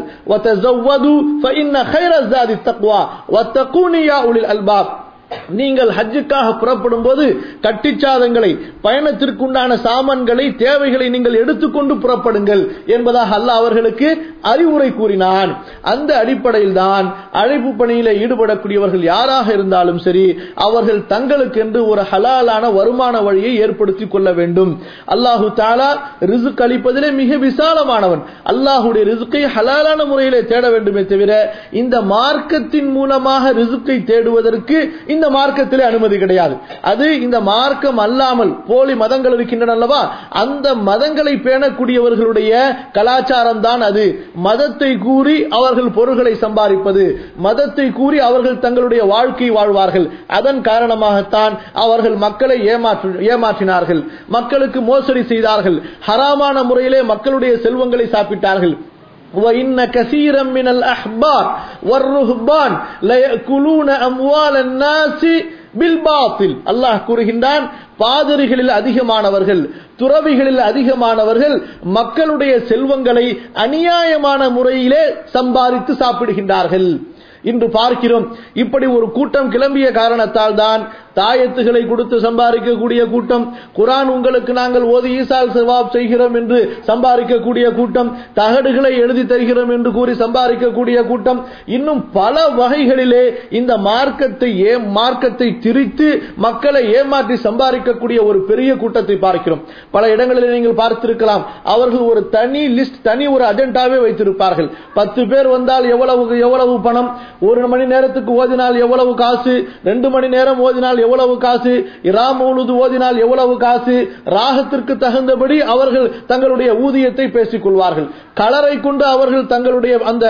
خير الزاد التقوى واتقوني يا أولي الألباب நீங்கள் ஹஜ்ஜுக்காக புறப்படும் போது கட்டிச்சாதங்களை பயணத்திற்குண்டான சாமான்களை தேவைகளை நீங்கள் எடுத்துக்கொண்டு புறப்படுங்கள் என்பதாக அல்லாஹ் அவர்களுக்கு அறிவுரை கூறினான் அந்த அடிப்படையில் தான் அழைப்பு பணியில ஈடுபடக்கூடியவர்கள் யாராக இருந்தாலும் சரி அவர்கள் தங்களுக்கென்று ஒரு ஹலாலான வருமான வழியை ஏற்படுத்திக் கொள்ள வேண்டும் அல்லாஹு தாலா ரிசுக் அளிப்பதிலே மிக விசாலமானவன் அல்லாஹுடைய ரிசுக்கை ஹலாலான முறையிலே தேட வேண்டுமே தவிர இந்த மார்க்கத்தின் மூலமாக ரிசுக்கை தேடுவதற்கு இந்த மார்க்கத்திலே அனுமதி கிடையாது அது இந்த மார்க்கம் அல்லாமல் போலி மதங்கள் இருக்கின்றன அல்லவா அந்த மதங்களை பேணக்கூடியவர்களுடைய கலாச்சாரம் தான் அது மதத்தை கூறி அவர்கள் பொருள்களை சம்பாதிப்பது மதத்தை கூறி அவர்கள் தங்களுடைய வாழ்க்கை வாழ்வார்கள் அதன் காரணமாகத்தான் அவர்கள் மக்களை ஏமாற்று ஏமாற்றினார்கள் மக்களுக்கு மோசடி செய்தார்கள் ஹராமான முறையிலே மக்களுடைய செல்வங்களை சாப்பிட்டார்கள் وإن كثيرا من الأحبار والرهبان ليأكلون أموال الناس பில்பாத்தில் அல்லாஹ் கூறுகின்றான் பாதிரிகளில் அதிகமானவர்கள் துறவிகளில் அதிகமானவர்கள் மக்களுடைய செல்வங்களை அநியாயமான முறையிலே சம்பாதித்து சாப்பிடுகின்றார்கள் இன்று பார்க்கிறோம் இப்படி ஒரு கூட்டம் கிளம்பிய காரணத்தால் தான் தாயத்துகளை கொடுத்து சம்பாதிக்கக்கூடிய கூட்டம் குரான் உங்களுக்கு நாங்கள் ஓதி ஈசால் சவாப் செய்கிறோம் என்று சம்பாதிக்கக்கூடிய கூட்டம் தகடுகளை எழுதி தருகிறோம் என்று கூறி சம்பாதிக்கக்கூடிய கூட்டம் இன்னும் பல வகைகளிலே இந்த மார்க்கத்தை ஏ மார்க்கத்தை திரித்து மக்களை ஏமாற்றி சம்பாதிக்கக்கூடிய ஒரு பெரிய கூட்டத்தை பார்க்கிறோம் பல இடங்களில் நீங்கள் பார்த்திருக்கலாம் அவர்கள் ஒரு தனி லிஸ்ட் தனி ஒரு அஜெண்டாவே வைத்திருப்பார்கள் பத்து பேர் வந்தால் எவ்வளவு எவ்வளவு பணம் ஒரு மணி நேரத்துக்கு ஓதினால் எவ்வளவு காசு ரெண்டு மணி நேரம் ஓதினால் எவ்வளவு காசு இராம் உழுது ஓதினால் எவ்வளவு காசு ராகத்திற்கு தகுந்தபடி அவர்கள் தங்களுடைய ஊதியத்தை பேசிக் கொள்வார்கள் கலரை கொண்டு அவர்கள் தங்களுடைய அந்த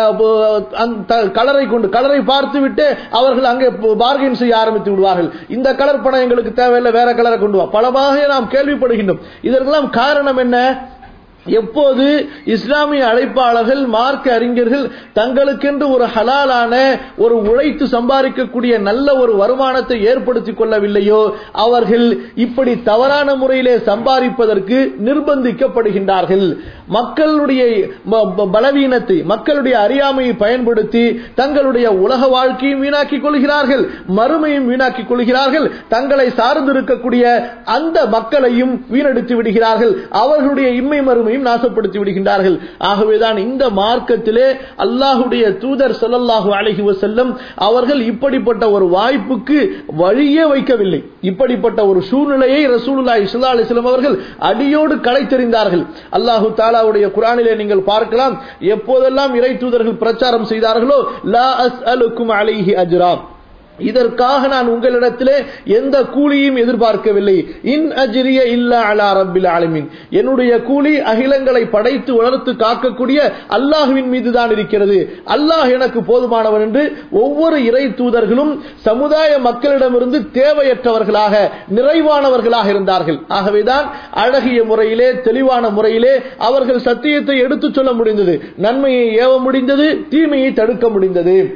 கலரை கொண்டு கலரை பார்த்து விட்டு அவர்கள் அங்கே பார்கெயின் செய்ய ஆரம்பித்து விடுவார்கள் இந்த கலர் பணம் எங்களுக்கு தேவையில்லை வேற கலரை கொண்டு வா பலமாக நாம் கேள்விப்படுகின்றோம் இதற்கெல்லாம் காரணம் என்ன எப்போது இஸ்லாமிய அழைப்பாளர்கள் மார்க்க அறிஞர்கள் தங்களுக்கென்று ஒரு ஹலாலான ஒரு உழைத்து சம்பாதிக்கக்கூடிய நல்ல ஒரு வருமானத்தை ஏற்படுத்திக் கொள்ளவில்லையோ அவர்கள் இப்படி தவறான முறையிலே சம்பாதிப்பதற்கு நிர்பந்திக்கப்படுகின்றார்கள் மக்களுடைய பலவீனத்தை மக்களுடைய அறியாமையை பயன்படுத்தி தங்களுடைய உலக வாழ்க்கையும் வீணாக்கிக் கொள்கிறார்கள் மறுமையும் வீணாக்கிக் கொள்கிறார்கள் தங்களை சார்ந்திருக்கக்கூடிய அந்த மக்களையும் வீணடித்து விடுகிறார்கள் அவர்களுடைய இம்மை மறுமையும் நாசப்படுத்தி விடுகின்றார்கள் ஆகவேதான் இந்த மார்க்கத்திலே அல்லாஹுடைய தூதர் சொல்லல்லாஹு அலஹி வசல்லம் அவர்கள் இப்படிப்பட்ட ஒரு வாய்ப்புக்கு வழியே வைக்கவில்லை இப்படிப்பட்ட ஒரு சூழ்நிலையை ரசூலுல்லா இஸ்லா அலிஸ்லாம் அவர்கள் அடியோடு களை தெரிந்தார்கள் அல்லாஹு தாலாவுடைய குரானிலே நீங்கள் பார்க்கலாம் எப்போதெல்லாம் இறை தூதர்கள் பிரச்சாரம் செய்தார்களோ லா அஸ் அலுக்கும் அலைஹி அஜ்ராம் இதற்காக நான் உங்களிடத்திலே எந்த கூலியும் எதிர்பார்க்கவில்லை இன் அஜிரிய இல்லா அலா ரப்பில் ஆலமின் என்னுடைய கூலி அகிலங்களை படைத்து வளர்த்து காக்கக்கூடிய அல்லாஹுவின் மீது தான் இருக்கிறது அல்லாஹ் எனக்கு போதுமானவன் என்று ஒவ்வொரு இறை தூதர்களும் சமுதாய மக்களிடமிருந்து தேவையற்றவர்களாக நிறைவானவர்களாக இருந்தார்கள் ஆகவேதான் அழகிய முறையிலே தெளிவான முறையிலே அவர்கள் சத்தியத்தை எடுத்துச் சொல்ல முடிந்தது நன்மையை ஏவ முடிந்தது தீமையை தடுக்க முடிந்தது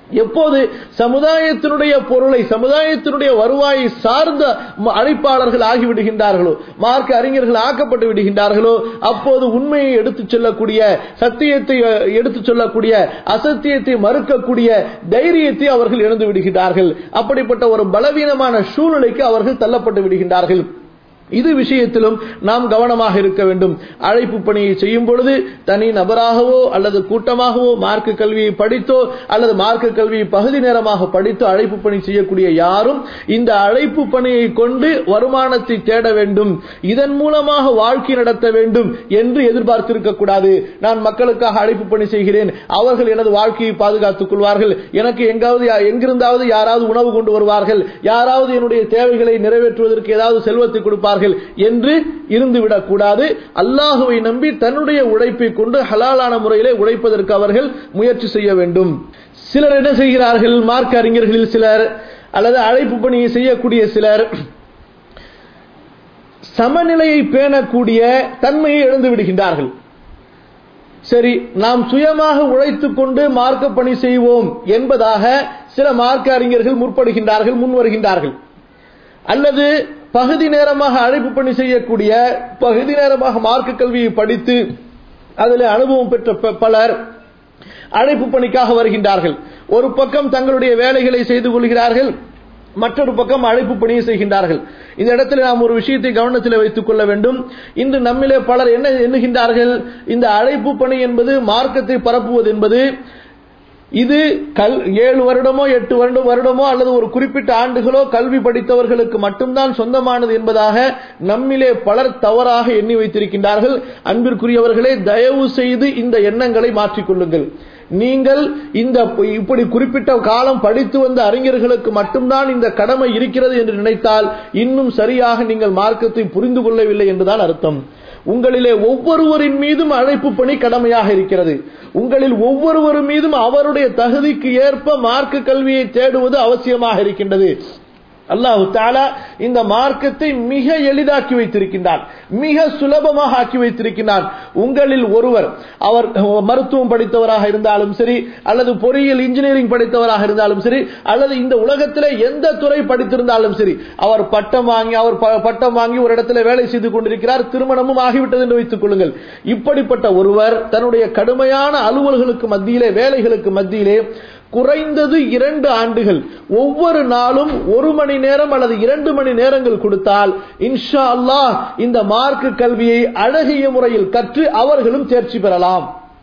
எப்போது சமுதாயத்தினுடைய பொருளை சமுதாயத்தினுடைய வருவாயை சார்ந்த ம- அழைப்பாளர்கள் ஆகிவிடுகின்றார்களோ மார்க்க அறிஞர்கள் ஆக்கப்பட்டு விடுகின்றார்களோ அப்போது உண்மையை எடுத்துச் சொல்லக்கூடிய சத்தியத்தை அஹ், எடுத்துச் சொல்லக்கூடிய அசத்தியத்தை மறுக்கக்கூடிய தைரியத்தை அவர்கள் இழந்து விடுகிறார்கள் அப்படிப்பட்ட ஒரு பலவீனமான சூழ்நிலைக்கு அவர்கள் தள்ளப்பட்டு விடுகின்றார்கள் இது விஷயத்திலும் நாம் கவனமாக இருக்க வேண்டும் அழைப்பு பணியை செய்யும் பொழுது தனி நபராகவோ அல்லது கூட்டமாகவோ மார்க்க கல்வியை படித்தோ அல்லது மார்க்க கல்வியை பகுதி நேரமாக படித்தோ அழைப்பு பணி செய்யக்கூடிய யாரும் இந்த அழைப்பு பணியை கொண்டு வருமானத்தை தேட வேண்டும் இதன் மூலமாக வாழ்க்கை நடத்த வேண்டும் என்று எதிர்பார்த்திருக்க கூடாது நான் மக்களுக்காக அழைப்பு பணி செய்கிறேன் அவர்கள் எனது வாழ்க்கையை பாதுகாத்துக் கொள்வார்கள் எனக்கு எங்காவது எங்கிருந்தாவது யாராவது உணவு கொண்டு வருவார்கள் யாராவது என்னுடைய தேவைகளை நிறைவேற்றுவதற்கு ஏதாவது செல்வத்தை கொடுப்பார்கள் என்று இருந்துவிடக் கூடாது அல்லாஹுவை நம்பி தன்னுடைய உழைப்பை கொண்டு ஹலாலான முறையிலே உழைப்பதற்கு அவர்கள் முயற்சி செய்ய வேண்டும் சிலர் என்ன செய்கிறார்கள் மார்க்க அறிஞர்களில் சிலர் அல்லது அழைப்பு பணியை செய்யக்கூடிய சிலர் சமநிலையை பேணக்கூடிய தன்மையை இழந்து விடுகின்றார்கள் சரி நாம் சுயமாக உழைத்துக் கொண்டு மார்க்க பணி செய்வோம் என்பதாக சில மார்க்க அறிஞர்கள் முற்படுகின்றார்கள் முன் வருகின்றார்கள் அல்லது பகுதி நேரமாக அழைப்பு பணி செய்யக்கூடிய பகுதி நேரமாக மார்க்க கல்வியை படித்து அதில் அனுபவம் பெற்ற ப- பலர் அழைப்பு பணிக்காக வருகின்றார்கள் ஒரு பக்கம் தங்களுடைய வேலைகளை செய்து கொள்கிறார்கள் மற்றொரு பக்கம் அழைப்பு பணியை செய்கின்றார்கள் இந்த இடத்துல நாம் ஒரு விஷயத்தை கவனத்தில் வைத்துக் கொள்ள வேண்டும் இன்று நம்மிலே பலர் என்ன எண்ணுகின்றார்கள் இந்த அழைப்பு பணி என்பது மார்க்கத்தை பரப்புவது என்பது இது கல் ஏழு வருடமோ எட்டு வருடம் வருடமோ அல்லது ஒரு குறிப்பிட்ட ஆண்டுகளோ கல்வி படித்தவர்களுக்கு மட்டும்தான் சொந்தமானது என்பதாக நம்மிலே பலர் தவறாக எண்ணி வைத்திருக்கின்றார்கள் அன்பிற்குரியவர்களே தயவு செய்து இந்த எண்ணங்களை மாற்றிக்கொள்ளுங்கள் நீங்கள் இந்த இப்படி குறிப்பிட்ட காலம் படித்து வந்த அறிஞர்களுக்கு மட்டும்தான் இந்த கடமை இருக்கிறது என்று நினைத்தால் இன்னும் சரியாக நீங்கள் மார்க்கத்தை புரிந்து கொள்ளவில்லை என்றுதான் அர்த்தம் உங்களிலே ஒவ்வொருவரின் மீதும் அழைப்பு பணி கடமையாக இருக்கிறது உங்களில் ஒவ்வொருவர் மீதும் அவருடைய தகுதிக்கு ஏற்ப மார்க்க கல்வியை தேடுவது அவசியமாக இருக்கின்றது அல்லாஹு தாலா இந்த மார்க்கத்தை மிக எளிதாக்கி வைத்திருக்கின்றான் மிக சுலபமாக ஆக்கி வைத்திருக்கிறான் உங்களில் ஒருவர் அவர் மருத்துவம் படித்தவராக இருந்தாலும் சரி அல்லது பொறியியல் இன்ஜினியரிங் படித்தவராக இருந்தாலும் சரி அல்லது இந்த உலகத்திலே எந்த துறை படித்திருந்தாலும் சரி அவர் பட்டம் வாங்கி அவர் ப- பட்டம் வாங்கி ஒரு இடத்துல வேலை செய்து கொண்டிருக்கிறார் திருமணமும் ஆகிவிட்டது என்று வைத்துக் கொள்ளுங்கள் இப்படிப்பட்ட ஒருவர் தன்னுடைய கடுமையான அலுவல்களுக்கு மத்தியிலே வேலைகளுக்கு மத்தியிலே குறைந்தது இரண்டு ஆண்டுகள் ஒவ்வொரு நாளும் ஒரு மணி நேரம் அல்லது இரண்டு மணி நேரங்கள் கொடுத்தால் இன்ஷா அல்லாஹ் இந்த மார்க்க கல்வியை அழகிய முறையில் கற்று அவர்களும் தேர்ச்சி பெறலாம்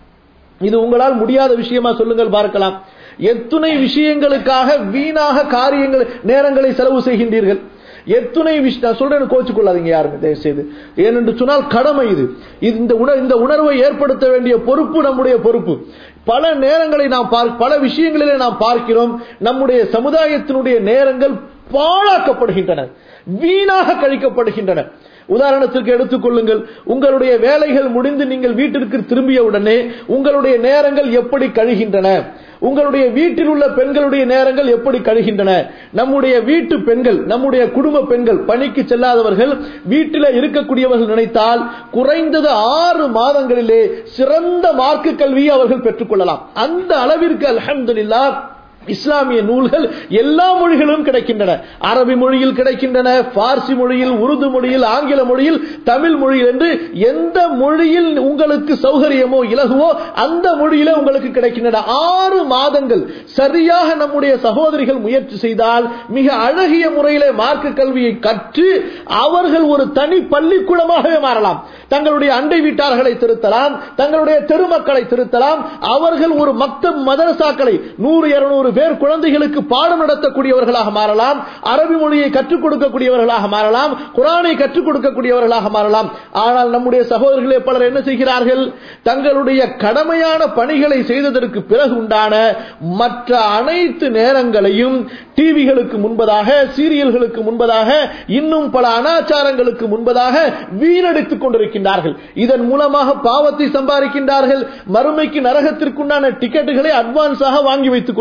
இது உங்களால் முடியாத விஷயமா சொல்லுங்கள் பார்க்கலாம் எத்துணை விஷயங்களுக்காக வீணாக காரியங்கள் நேரங்களை செலவு செய்கின்றீர்கள் எத்துணை விஷயம் நான் சொல்றேன் கோச்சுக் கொள்ளாதீங்க யாருமே தயவு செய்து ஏனென்று சொன்னால் கடமை இது இது இந்த உணர் இந்த உணர்வை ஏற்படுத்த வேண்டிய பொறுப்பு நம்முடைய பொறுப்பு பல நேரங்களை நாம் பார்க்க பல விஷயங்களிலே நாம் பார்க்கிறோம் நம்முடைய சமுதாயத்தினுடைய நேரங்கள் பாழாக்கப்படுகின்றன வீணாக கழிக்கப்படுகின்றன உதாரணத்திற்கு எடுத்துக்கொள்ளுங்கள் உங்களுடைய வேலைகள் முடிந்து நீங்கள் வீட்டிற்கு திரும்பிய உடனே உங்களுடைய நேரங்கள் எப்படி கழிகின்றன உங்களுடைய வீட்டில் உள்ள பெண்களுடைய நேரங்கள் எப்படி கழிகின்றன நம்முடைய வீட்டு பெண்கள் நம்முடைய குடும்ப பெண்கள் பணிக்கு செல்லாதவர்கள் வீட்டில் இருக்கக்கூடியவர்கள் நினைத்தால் குறைந்தது ஆறு மாதங்களிலே சிறந்த மார்க்க கல்வியை அவர்கள் பெற்றுக்கொள்ளலாம் அந்த அளவிற்கு அல்ஹம்துலில்லாஹ் இஸ்லாமிய நூல்கள் எல்லா மொழிகளும் கிடைக்கின்றன அரபி மொழியில் கிடைக்கின்றன பார்சி மொழியில் உருது மொழியில் ஆங்கில மொழியில் தமிழ் மொழியில் என்று எந்த மொழியில் உங்களுக்கு சௌகரியமோ இலகுவோ அந்த மொழியில உங்களுக்கு கிடைக்கின்றன ஆறு மாதங்கள் சரியாக நம்முடைய சகோதரிகள் முயற்சி செய்தால் மிக அழகிய முறையிலே மார்க்க கல்வியை கற்று அவர்கள் ஒரு தனி பள்ளிக்கூடமாகவே மாறலாம் தங்களுடைய அண்டை வீட்டார்களை திருத்தலாம் தங்களுடைய தெருமக்களை திருத்தலாம் அவர்கள் ஒரு மக்தப் மதரசாக்களை நூறு இருநூறு பேர் குழந்தைகளுக்கு பாடம் நடத்தக்கூடியவர்களாக மாறலாம் அரபி மொழியை கற்றுக் கொடுக்கக்கூடியவர்களாக மாறலாம் குரானை கற்றுக் கொடுக்கக்கூடியவர்களாக மாறலாம் ஆனால் நம்முடைய சகோதரர்களே பலர் என்ன செய்கிறார்கள் தங்களுடைய கடமையான பணிகளை செய்ததற்கு பிறகு உண்டான மற்ற அனைத்து நேரங்களையும் டிவிகளுக்கு முன்பதாக சீரியல்களுக்கு முன்பதாக இன்னும் பல அனாச்சாரங்களுக்கு முன்பதாக வீணடித்துக் கொண்டிருக்கின்றார்கள் இதன் மூலமாக பாவத்தை சம்பாதிக்கின்றார்கள் மறுமைக்கு நரகத்திற்குண்டான டிக்கெட்டுகளை அட்வான்ஸாக வாங்கி வைத்துக் கொள்கிறார்கள்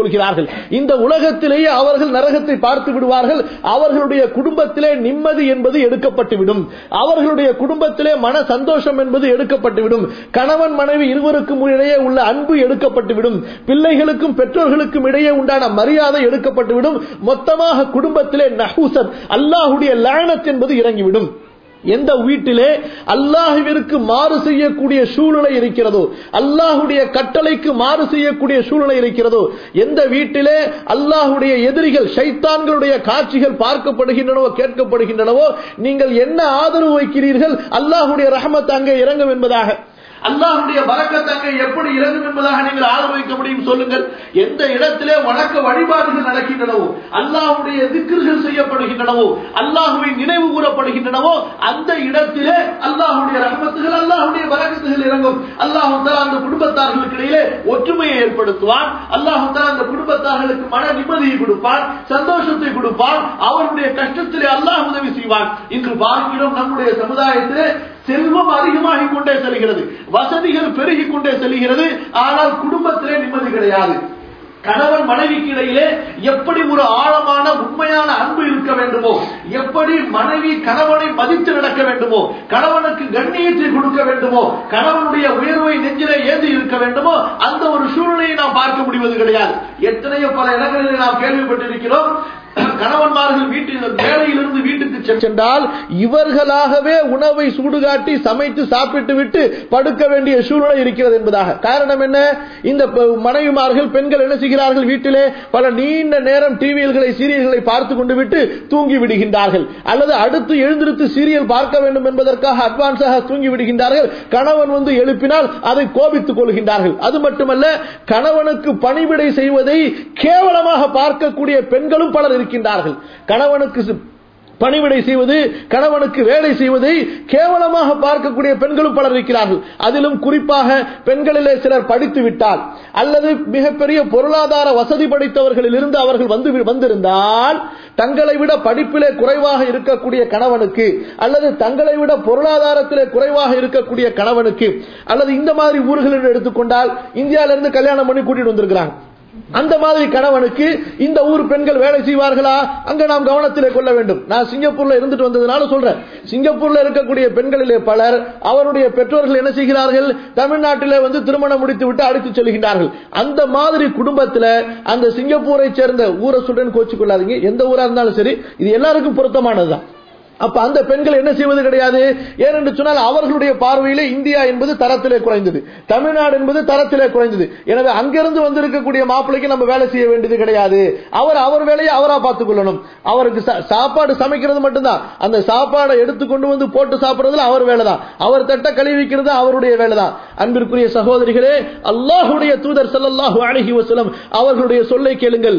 விடுவார்கள் இந்த உலகத்திலேயே அவர்கள் நரகத்தை பார்த்து விடுவார்கள் அவர்களுடைய குடும்பத்திலே நிம்மதி என்பது எடுக்கப்பட்டுவிடும் அவர்களுடைய குடும்பத்திலே மன சந்தோஷம் என்பது எடுக்கப்பட்டுவிடும் கணவன் மனைவி இருவருக்கும் இடையே உள்ள அன்பு எடுக்கப்பட்டுவிடும் பிள்ளைகளுக்கும் பெற்றோர்களுக்கும் இடையே உண்டான மரியாதை எடுக்கப்பட்டுவிடும் மொத்தமாக குடும்பத்திலே நஹூசத் அல்லாஹுடைய லானத் என்பது இறங்கிவிடும் எந்த வீட்டிலே அல்லாஹுவிற்கு மாறு செய்யக்கூடிய சூழ்நிலை இருக்கிறதோ அல்லாஹுடைய கட்டளைக்கு மாறு செய்யக்கூடிய சூழ்நிலை இருக்கிறதோ எந்த வீட்டிலே அல்லாஹுடைய எதிரிகள் சைத்தான்களுடைய காட்சிகள் பார்க்கப்படுகின்றனவோ கேட்கப்படுகின்றனவோ நீங்கள் என்ன ஆதரவு வைக்கிறீர்கள் அல்லாஹுடைய ரஹமத் அங்கே இறங்கும் என்பதாக அல்லாஹுடைய பறக்கத் அங்கே எப்படி இறங்கும் என்பதாக நீங்கள் ஆதரவிக்க முடியும் சொல்லுங்கள் எந்த இடத்திலே வணக்க வழிபாடுகள் நடக்கின்றனவோ அல்லாஹுடைய திக்ர்கள் செய்யப்படுகின்றனவோ அல்லாஹுவின் நினைவு கூறப்படுகின்றனவோ அந்த இடத்திலே அல்லாஹுடைய ரஹமத்துகள் அல்லாஹுடைய பறக்கத்துகள் இறங்கும் அல்லாஹு அந்த குடும்பத்தார்களுக்கு இடையிலே ஒற்றுமையை ஏற்படுத்துவான் அல்லாஹு அந்த குடும்பத்தார்களுக்கு மன நிம்மதியை கொடுப்பான் சந்தோஷத்தை கொடுப்பான் அவருடைய கஷ்டத்திலே அல்லாஹ் உதவி செய்வான் இன்று பார்க்கிறோம் நம்முடைய சமுதாயத்திலே செல்வம் அதிகமாகிக் கொண்டே செல்கிறது வசதிகள் பெருகிக் கொண்டே செல்கிறது ஆனால் குடும்பத்திலே நிம்மதி கிடையாது கணவன் மனைவிக்கு இடையிலே எப்படி ஒரு ஆழமான உண்மையான அன்பு இருக்க வேண்டுமோ எப்படி மனைவி கணவனை மதித்து நடக்க வேண்டுமோ கணவனுக்கு கண்ணியத்தை கொடுக்க வேண்டுமோ கணவனுடைய உயர்வை நெஞ்சிலே ஏந்தி இருக்க வேண்டுமோ அந்த ஒரு சூழ்நிலையை நாம் பார்க்க முடிவது கிடையாது எத்தனையோ பல இடங்களில் நாம் கேள்விப்பட்டிருக்கிறோம் கணவன்மார்கள் வீட்டில் வேலையிலிருந்து வீட்டுக்கு சென்றால் இவர்களாகவே உணவை சூடுகாட்டி சமைத்து சாப்பிட்டு விட்டு படுக்க வேண்டிய சூழ்நிலை இருக்கிறது என்பதாக காரணம் என்ன இந்த மனைவிமார்கள் பெண்கள் என்ன செய்கிறார்கள் வீட்டிலே பல நீண்ட நேரம் டிவியல்களை சீரியல்களை பார்த்து கொண்டு விட்டு தூங்கி விடுகின்றார்கள் அல்லது அடுத்து எழுந்திருத்து சீரியல் பார்க்க வேண்டும் என்பதற்காக அட்வான்ஸாக தூங்கி விடுகின்றார்கள் கணவன் வந்து எழுப்பினால் அதை கோபித்துக் கொள்கின்றார்கள் அது மட்டுமல்ல கணவனுக்கு பணிவிடை செய்வதை கேவலமாக பார்க்கக்கூடிய பெண்களும் பலர் இருக்கின்றார்கள் கணவனுக்கு பணிவிடை செய்வது கணவனுக்கு வேலை செய்வதை கேவலமாக பார்க்கக்கூடிய பெண்களும் பலர் இருக்கிறார்கள் அதிலும் குறிப்பாக பெண்களிலே சிலர் படித்து விட்டால் அல்லது மிகப்பெரிய பொருளாதார வசதி படைத்தவர்களில் இருந்து அவர்கள் வந்து வந்திருந்தால் தங்களை விட படிப்பிலே குறைவாக இருக்கக்கூடிய கணவனுக்கு அல்லது தங்களை விட பொருளாதாரத்திலே குறைவாக இருக்கக்கூடிய கணவனுக்கு அல்லது இந்த மாதிரி ஊர்களில் எடுத்துக்கொண்டால் இந்தியாவிலிருந்து கல்யாணம் பண்ணி கூட்டிட்டு வந்திருக்கிறாங்க அந்த மாதிரி கணவனுக்கு இந்த ஊர் பெண்கள் வேலை செய்வார்களா அங்க நாம் கவனத்திலே கொள்ள வேண்டும் நான் சிங்கப்பூர்ல இருந்துட்டு வந்ததுனால சொல்றேன் சிங்கப்பூர்ல இருக்கக்கூடிய பெண்களிலே பலர் அவருடைய பெற்றோர்கள் என்ன செய்கிறார்கள் தமிழ்நாட்டிலே வந்து திருமணம் முடித்து விட்டு அழைத்து செல்கின்றார்கள் அந்த மாதிரி குடும்பத்துல அந்த சிங்கப்பூரை சேர்ந்த ஊரை சொல்றேன்னு கோச்சு கொள்ளாதீங்க எந்த ஊரா இருந்தாலும் சரி இது எல்லாருக்கும் பொருத்தமானதுதான் அப்ப அந்த பெண்கள் என்ன செய்வது கிடையாது ஏனென்று சொன்னால் அவர்களுடைய பார்வையிலே இந்தியா என்பது தரத்திலே குறைந்தது தமிழ்நாடு என்பது தரத்திலே குறைந்தது எனவே அங்கிருந்து வந்திருக்கக்கூடிய மாப்பிள்ளைக்கு நம்ம வேலை செய்ய வேண்டியது கிடையாது அவர் அவர் வேலையை அவரா பார்த்துக் கொள்ளணும் அவருக்கு சாப்பாடு சமைக்கிறது மட்டும்தான் அந்த சாப்பாடை எடுத்து கொண்டு வந்து போட்டு சாப்பிடுறதுல அவர் வேலைதான் அவர் தட்ட கழுவிக்கிறது அவருடைய வேலைதான் அன்பிற்குரிய சகோதரிகளே அல்லாஹுடைய தூதர் சல்லாஹு அலஹி வசலம் அவர்களுடைய சொல்லை கேளுங்கள்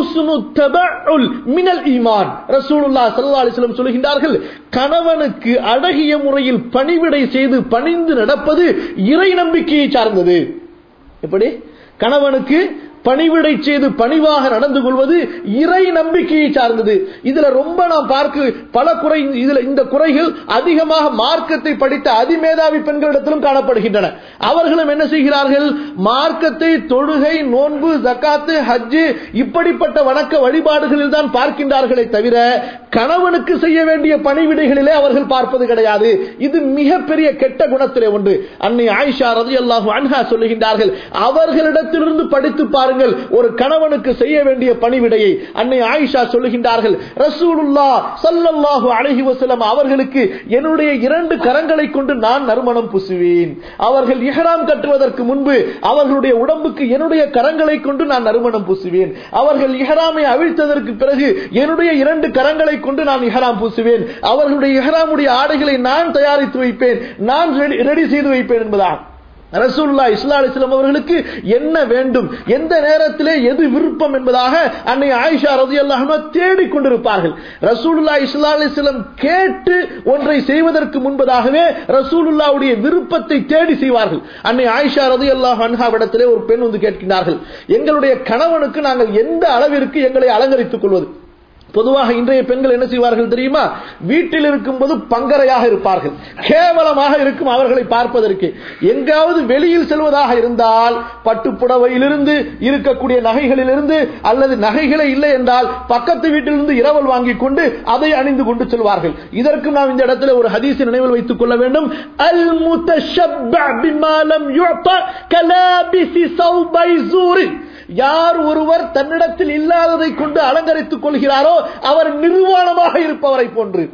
மினல் ஈமான் ரசூலுல்லா சல்லா அலிஸ்லம் சொல்கின்றார்கள் கணவனுக்கு அழகிய முறையில் பணிவிடை செய்து பணிந்து நடப்பது இறை நம்பிக்கையை சார்ந்தது எப்படி கணவனுக்கு பணிவிடை செய்து பணிவாக நடந்து கொள்வது இறை நம்பிக்கையை சார்ந்தது இதுல ரொம்ப நாம் பார்க்க பல குறை இதுல இந்த குறைகள் அதிகமாக மார்க்கத்தை படித்த அதிமேதாவி பெண்களிடத்திலும் காணப்படுகின்றன அவர்களும் என்ன செய்கிறார்கள் மார்க்கத்தை தொழுகை நோன்பு ஜக்காத்து ஹஜ்ஜு இப்படிப்பட்ட வணக்க வழிபாடுகளில் தான் பார்க்கின்றார்களே தவிர கணவனுக்கு செய்ய வேண்டிய பணிவிடைகளிலே அவர்கள் பார்ப்பது கிடையாது இது மிகப்பெரிய கெட்ட குணத்திலே ஒன்று அன்னை ஆயிஷா ரதி அல்லாஹு அன்ஹா சொல்லுகின்றார்கள் அவர்களிடத்திலிருந்து படித்து பாருங்கள் ஒரு கணவனுக்கு செய்ய வேண்டிய பணிவிடையை அன்னை ஆயிஷா சொல்லுகின்றார்கள் ரசூலுல்லா சல்லல்லாஹு அலைஹி வஸல்லம் அவர்களுக்கு என்னுடைய இரண்டு கரங்களை கொண்டு நான் நறுமணம் பூசுவேன் அவர்கள் இஹ்ராம் கட்டுவதற்கு முன்பு அவர்களுடைய உடம்புக்கு என்னுடைய கரங்களை கொண்டு நான் நறுமணம் பூசுவேன் அவர்கள் இஹ்ராமை அவிழ்த்ததற்கு பிறகு என்னுடைய இரண்டு கரங்களை கொண்டு நான் இஹ்ராம் பூசுவேன் அவர்களுடைய இஹ்ராமுடைய ஆடைகளை நான் தயாரித்து வைப்பேன் நான் ரெடி செய்து வைப்பேன் என்பதான் ரசூல்லா இஸ்லா அலிஸ்லாம் அவர்களுக்கு என்ன வேண்டும் எந்த நேரத்திலே எது விருப்பம் என்பதாக அன்னை ஆயிஷா ரதி அல்லாஹ் தேடிக் கொண்டிருப்பார்கள் ரசூலுல்லா இஸ்லா அலிஸ்லாம் கேட்டு ஒன்றை செய்வதற்கு முன்பதாகவே ரசூலுல்லாவுடைய விருப்பத்தை தேடி செய்வார்கள் அன்னை ஆயிஷா ரதி அல்லாஹ் அன்ஹாவிடத்திலே ஒரு பெண் வந்து கேட்கின்றார்கள் எங்களுடைய கணவனுக்கு நாங்கள் எந்த அளவிற்கு எங்களை அலங்கரித்துக் கொள்வது பொதுவாக இன்றைய பெண்கள் என்ன செய்வார்கள் தெரியுமா வீட்டில் இருக்கும்போது பங்கரையாக இருப்பார்கள் கேவலமாக இருக்கும் அவர்களை பார்ப்பதற்கு எங்காவது வெளியில் செல்வதாக இருந்தால் பட்டுப்புடவையிலிருந்து இருக்கக்கூடிய நகைகளிலிருந்து அல்லது நகைகளே இல்லை என்றால் பக்கத்து வீட்டிலிருந்து இரவல் வாங்கி கொண்டு அதை அணிந்து கொண்டு செல்வார்கள் இதற்கு நாம் இந்த இடத்துல ஒரு ஹதீஸ் நினைவில் வைத்துக் கொள்ள வேண்டும் அல் முத்தஷப்ப பிமாலம் யுஅத கலாபிசி சௌபை ஜூரின் யார் ஒருவர் தன்னிடத்தில் இல்லாததை கொண்டு அலங்கரித்துக் கொள்கிறாரோ அவர் நிர்வாணமாக இருப்பவரை போன்று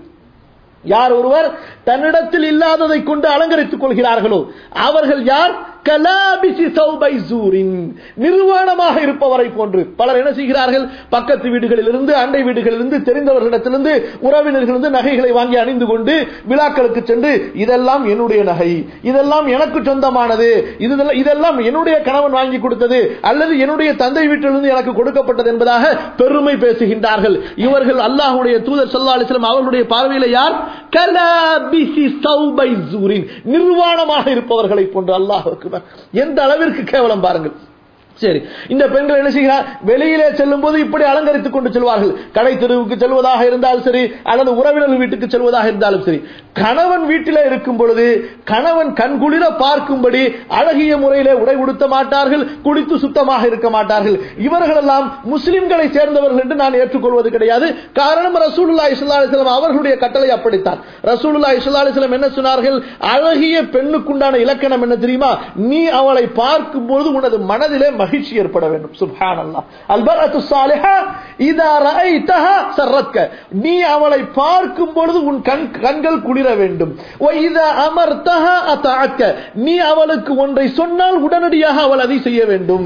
யார் ஒருவர் தன்னிடத்தில் இல்லாததை கொண்டு அலங்கரித்துக் கொள்கிறார்களோ அவர்கள் யார் கலாபிசி சௌபை ஜூரின் நிர்வாணமாக இருப்பவரை போன்று பலர் என்ன செய்கிறார்கள் பக்கத்து வீடுகளிலிருந்து அண்டை வீடுகளிலிருந்து தெரிந்தவர்களிடத்திலிருந்து உறவினர்களிருந்து நகைகளை வாங்கி அணிந்து கொண்டு விழாக்களுக்கு சென்று இதெல்லாம் என்னுடைய நகை இதெல்லாம் எனக்கு சொந்தமானது இது- இதெல்லாம் என்னுடைய கணவன் வாங்கி கொடுத்தது அல்லது என்னுடைய தந்தை வீட்டிலிருந்து எனக்கு கொடுக்கப்பட்டது என்பதாக பெருமை பேசுகின்றார்கள் இவர்கள் அல்லாஹ்வுடைய தூதர் ஸல்லல்லாஹு அலைஹி வஸல்லம் அவர்களுடைய பார்வையில் யார் கலாபிசி சௌபை ஜூரின் நிர்வாணமாக இருப்பவர்களை போன்று அல்லாஹ் அக்பர் எந்த அளவிற்கு கேவலம் பாருங்கள் சரி இந்த பெண்கள் என்ன செய்கிறார் வெளியிலே செல்லும் போது இப்படி அலங்கரித்துக் கொண்டு செல்வார்கள் கடை தெருவுக்கு செல்வதாக இருந்தாலும் சரி அல்லது உறவினர்கள் வீட்டுக்கு செல்வதாக இருந்தாலும் சரி கணவன் வீட்டிலே இருக்கும் பொழுது கணவன் கண்குளிர பார்க்கும்படி அழகிய முறையிலே உடை உடுத்த மாட்டார்கள் குளித்து சுத்தமாக இருக்க மாட்டார்கள் இவர்களெல்லாம் முஸ்லிம்களை சேர்ந்தவர்கள் என்று நான் ஏற்றுக்கொள்வது கிடையாது காரணம் ரசூலுல்லாஹி ஸல்லல்லாஹு அலைஹி வஸல்லம் அவர்களுடைய கட்டளை அப்படித்தான் ரசூலுல்லாஹி ஸல்லல்லாஹு அலைஹி வஸல்லம் என்ன சொன்னார்கள் அழகிய பெண்ணுக்குண்டான இலக்கணம் என்ன தெரியுமா நீ அவளை பார்க்கும்போது உனது மனதிலே மகிழ்ச்சி ஏற்பட வேண்டும் சுப்ஹானல்லாஹ் அல்பரத்து சாலிஹா இதா ரஐதஹா சர்ரத்க நீ அவளை பார்க்கும் பொழுது உன் கண் கண்கள் குளிர வேண்டும் வ இதா அமர்தஹா அத்தஅக்க நீ அவளுக்கு ஒன்றை சொன்னால் உடனடியாக அவள் அதை செய்ய வேண்டும்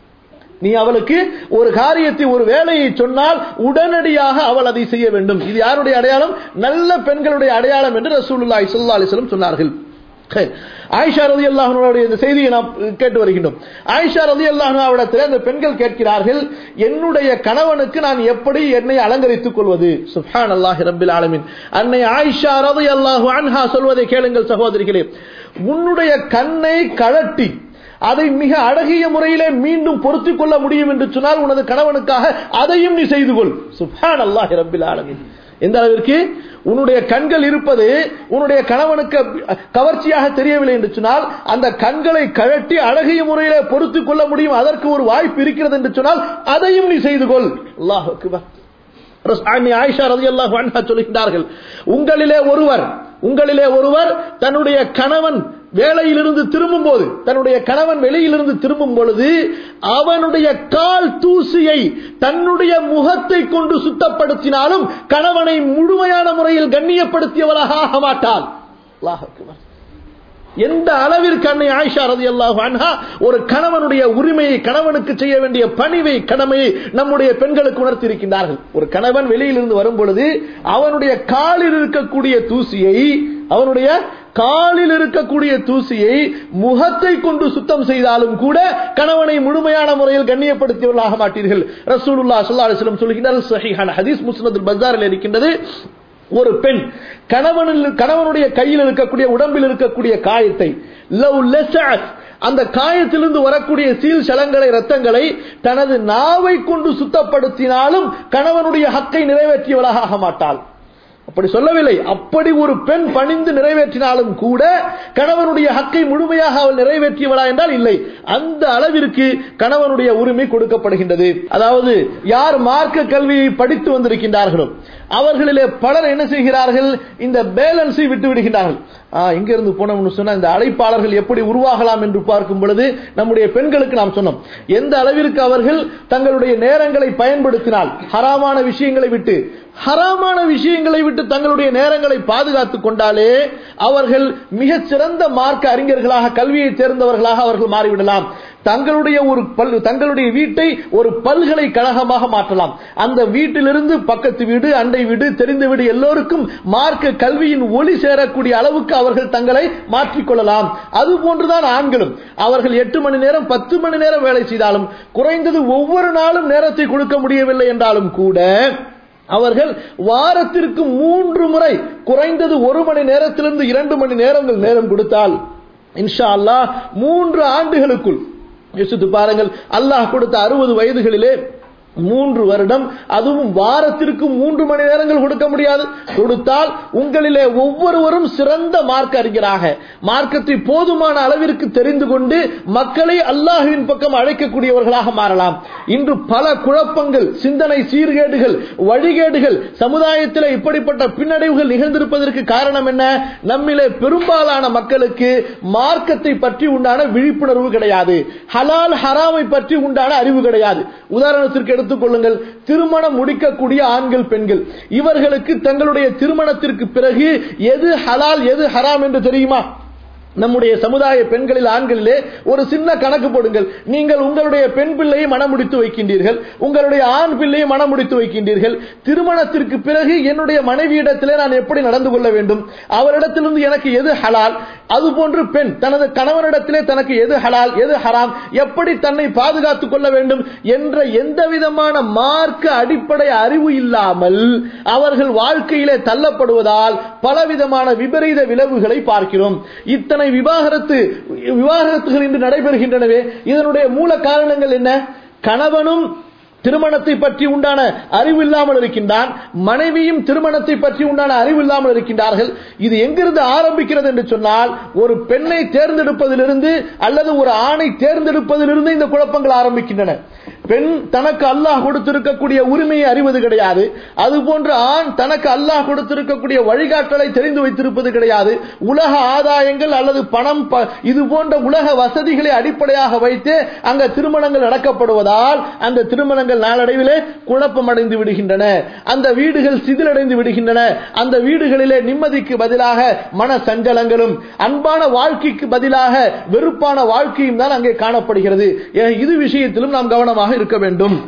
நீ அவளுக்கு ஒரு காரியத்தை ஒரு வேலையை சொன்னால் உடனடியாக அவள் அதை செய்ய வேண்டும் இது யாருடைய அடையாளம் நல்ல பெண்களுடைய அடையாளம் என்று ரசூலுல்லாஹி ஸல்லல்லாஹு அலைஹி வஸல்லம் சொன்னார்கள் சரி. ஆயிஷா ரதி அல்லாஹனுடைய இந்த செய்தியை நாம் கேட்டு வருகின்றோம் ஆயிஷா ரதி அல்லாஹுவிடத்தில் அந்த பெண்கள் கேட்கிறார்கள் என்னுடைய கணவனுக்கு நான் எப்படி என்னை அலங்கரித்துக் கொள்வது சுப்ஹான் அல்லாஹ் ரபில் ஆலமின் அன்னை ஆயிஷா ரதி அல்லாஹு அன்ஹா சொல்வதை கேளுங்கள் சகோதரிகளே உன்னுடைய கண்ணை கழட்டி அதை மிக அழகிய முறையிலே மீண்டும் பொருத்திக் கொள்ள முடியும் என்று சொன்னால் உனது கணவனுக்காக அதையும் நீ செய்து கொள் சுப்ஹான் அல்லாஹ் ரபில் ஆலமின் எந்த அளவிற்கு உன்னுடைய கண்கள் இருப்பது உன்னுடைய கணவனுக்கு கவர்ச்சியாக தெரியவில்லை என்று சொன்னால் அந்த கண்களை கழட்டி அழகிய முறையிலே பொருத்திக் கொள்ள முடியும் அதற்கு ஒரு வாய்ப்பு இருக்கிறது என்று சொன்னால் அதையும் நீ செய்து கொள் அல்லாஹ் ஆயிஷா ரலியல்லாஹு அன்ஹா சொல்கின்றார்கள் உங்களிலே ஒருவர் உங்களிலே ஒருவர் தன்னுடைய கணவன் வேலையிலிருந்து திரும்பும் போது தன்னுடைய கணவன் வெளியிலிருந்து திரும்பும் பொழுது அவனுடைய கால் தூசியை தன்னுடைய முகத்தை கொண்டு சுத்தப்படுத்தினாலும் கணவனை முழுமையான முறையில் கண்ணியப்படுத்தியவளாக ஆக மாட்டாள் அல்லாஹ் அக்பர். எந்த அளவிற்கு அன்னை ஆயிஷா ரதி அன்ஹா ஒரு கணவனுடைய உரிமையை கணவனுக்கு செய்ய வேண்டிய பணிவை கடமையை நம்முடைய பெண்களுக்கு உணர்த்தி இருக்கின்றார்கள் ஒரு கணவன் வெளியிலிருந்து வரும் பொழுது அவனுடைய காலில் இருக்கக்கூடிய தூசியை அவனுடைய காலில் இருக்கக்கூடிய தூசியை முகத்தை கொண்டு சுத்தம் செய்தாலும் கூட கணவனை முழுமையான முறையில் கண்ணியப்படுத்தியவர்களாக மாட்டீர்கள் ரசூலுல்லாஹ் ஸல்லல்லாஹு அலைஹி வஸல்லம் சொல்கிறார்கள் ஸஹீஹான ஹதீஸ் முஸ்னதுல் பஸாரில் இருக்கின்றது ஒரு பெண் கணவனில் கணவனுடைய கையில் இருக்கக்கூடிய உடம்பில் இருக்கக்கூடிய காயத்தை லவ் லெசஅத் அந்த காயத்திலிருந்து வரக்கூடிய சீல் சலங்களை ரத்தங்களை தனது நாவை கொண்டு சுத்தப்படுத்தினாலும் கணவனுடைய ஹக்கை நிறைவேற்றியவளாக ஆக மாட்டாள் அப்படி சொல்லவில்லை அப்படி ஒரு பெண் பணிந்து நிறைவேற்றினாலும் கூட கணவனுடைய ஹக்கை முழுமையாக அவள் நிறைவேற்றியவளா என்றால் இல்லை அந்த அளவிற்கு கணவனுடைய உரிமை கொடுக்கப்படுகின்றது அதாவது யார் மார்க்க கல்வியை படித்து வந்திருக்கின்றார்களோ அவர்களிலே பலர் என்ன செய்கிறார்கள் இந்த பேலன்ஸை விட்டு விடுகின்றார்கள் இங்க இருந்து போனோம்னு சொன்னா இந்த அழைப்பாளர்கள் எப்படி உருவாகலாம் என்று பார்க்கும் பொழுது நம்முடைய பெண்களுக்கு நாம் சொன்னோம் எந்த அளவிற்கு அவர்கள் தங்களுடைய நேரங்களை பயன்படுத்தினால் ஹராமான விஷயங்களை விட்டு ஹராமான விஷயங்களை விட்டு தங்களுடைய நேரங்களை பாதுகாத்துக் கொண்டாலே அவர்கள் மிகச் சிறந்த மார்க்க அறிஞர்களாக கல்வியை சேர்ந்தவர்களாக அவர்கள் மாறிவிடலாம் தங்களுடைய ஒரு பல் தங்களுடைய வீட்டை ஒரு பல்கலைக்கழகமாக மாற்றலாம் அந்த வீட்டிலிருந்து பக்கத்து வீடு அண்டை வீடு தெரிந்த வீடு எல்லோருக்கும் மார்க்க கல்வியின் ஒளி சேரக்கூடிய அளவுக்கு அவர்கள் தங்களை மாற்றிக்கொள்ளலாம் அது போன்றுதான் ஆண்களும் அவர்கள் எட்டு மணி நேரம் பத்து மணி நேரம் வேலை செய்தாலும் குறைந்தது ஒவ்வொரு நாளும் நேரத்தை கொடுக்க முடியவில்லை என்றாலும் கூட அவர்கள் வாரத்திற்கு மூன்று முறை குறைந்தது ஒரு மணி நேரத்திலிருந்து இரண்டு மணி நேரங்கள் நேரம் கொடுத்தால் இன்ஷா அல்லாஹ் மூன்று ஆண்டுகளுக்குள் யோசித்து பாருங்கள் அல்லாஹ் கொடுத்த அறுபது வயதுகளிலே மூன்று வருடம் அதுவும் வாரத்திற்கு மூன்று மணி நேரங்கள் கொடுக்க முடியாது கொடுத்தால் உங்களிலே ஒவ்வொருவரும் சிறந்த மார்க்க அறிஞராக மார்க்கத்தை போதுமான அளவிற்கு தெரிந்து கொண்டு மக்களை அல்லாஹுவின் பக்கம் அழைக்கக்கூடியவர்களாக மாறலாம் இன்று பல குழப்பங்கள் சிந்தனை சீர்கேடுகள் வழிகேடுகள் சமுதாயத்தில் இப்படிப்பட்ட பின்னடைவுகள் நிகழ்ந்திருப்பதற்கு காரணம் என்ன நம்மிலே பெரும்பாலான மக்களுக்கு மார்க்கத்தை பற்றி உண்டான விழிப்புணர்வு கிடையாது ஹலால் ஹராமை பற்றி உண்டான அறிவு கிடையாது உதாரணத்திற்கு எடுத்துக் கொள்ளுங்கள் திருமணம் முடிக்கக்கூடிய ஆண்கள் பெண்கள் இவர்களுக்கு தங்களுடைய திருமணத்திற்கு பிறகு எது ஹலால் எது ஹராம் என்று தெரியுமா நம்முடைய சமுதாய பெண்களில் ஆண்களிலே ஒரு சின்ன கணக்கு போடுங்கள் நீங்கள் உங்களுடைய பெண் பிள்ளையை மனமுடித்து வைக்கின்றீர்கள் உங்களுடைய ஆண் பிள்ளையை மனமுடித்து வைக்கின்றீர்கள் திருமணத்திற்கு பிறகு என்னுடைய மனைவியிடத்திலே நான் எப்படி நடந்து கொள்ள வேண்டும் அவரிடத்திலிருந்து எனக்கு எது ஹலால் அதுபோன்று பெண் தனது கணவனிடத்திலே தனக்கு எது ஹலால் எது ஹராம் எப்படி தன்னை பாதுகாத்துக் கொள்ள வேண்டும் என்ற எந்த விதமான மார்க்க அடிப்படை அறிவு இல்லாமல் அவர்கள் வாழ்க்கையிலே தள்ளப்படுவதால் பலவிதமான விபரீத விளைவுகளை பார்க்கிறோம் இத்தனை விவாகரத்து விவாகரத்துகள் இன்று நடைபெறுகின்றனவே இதனுடைய மூல காரணங்கள் என்ன கணவனும் திருமணத்தை பற்றி உண்டான அறிவு இல்லாமல் இருக்கின்றான் மனைவியும் திருமணத்தை பற்றி உண்டான அறிவு இல்லாமல் இருக்கின்றார்கள் இது எங்கிருந்து ஆரம்பிக்கிறது என்று சொன்னால் ஒரு பெண்ணை தேர்ந்தெடுப்பதிலிருந்து அல்லது ஒரு ஆணை தேர்ந்தெடுப்பதிலிருந்து இந்த குழப்பங்கள் ஆரம்பிக்கின்றன பெண் தனக்கு அல்லாஹ் கொடுத்திருக்கக்கூடிய உரிமையை அறிவது கிடையாது அதுபோன்று ஆண் தனக்கு அல்லாஹ் கொடுத்திருக்கக்கூடிய வழிகாட்டலை தெரிந்து வைத்திருப்பது கிடையாது உலக ஆதாயங்கள் அல்லது பணம் இது போன்ற உலக வசதிகளை அடிப்படையாக வைத்து அங்க திருமணங்கள் நடக்கப்படுவதால் அந்த திருமணங்கள் நாளடைவிலே குழப்பம் அடைந்து விடுகின்றன அந்த வீடுகள் சிதிலடைந்து விடுகின்றன அந்த வீடுகளிலே நிம்மதிக்கு பதிலாக மன சஞ்சலங்களும் அன்பான வாழ்க்கைக்கு பதிலாக வெறுப்பான வாழ்க்கையும் தான் அங்கே காணப்படுகிறது இது விஷயத்திலும் நாம் கவனமாக இருக்க வேண்டும்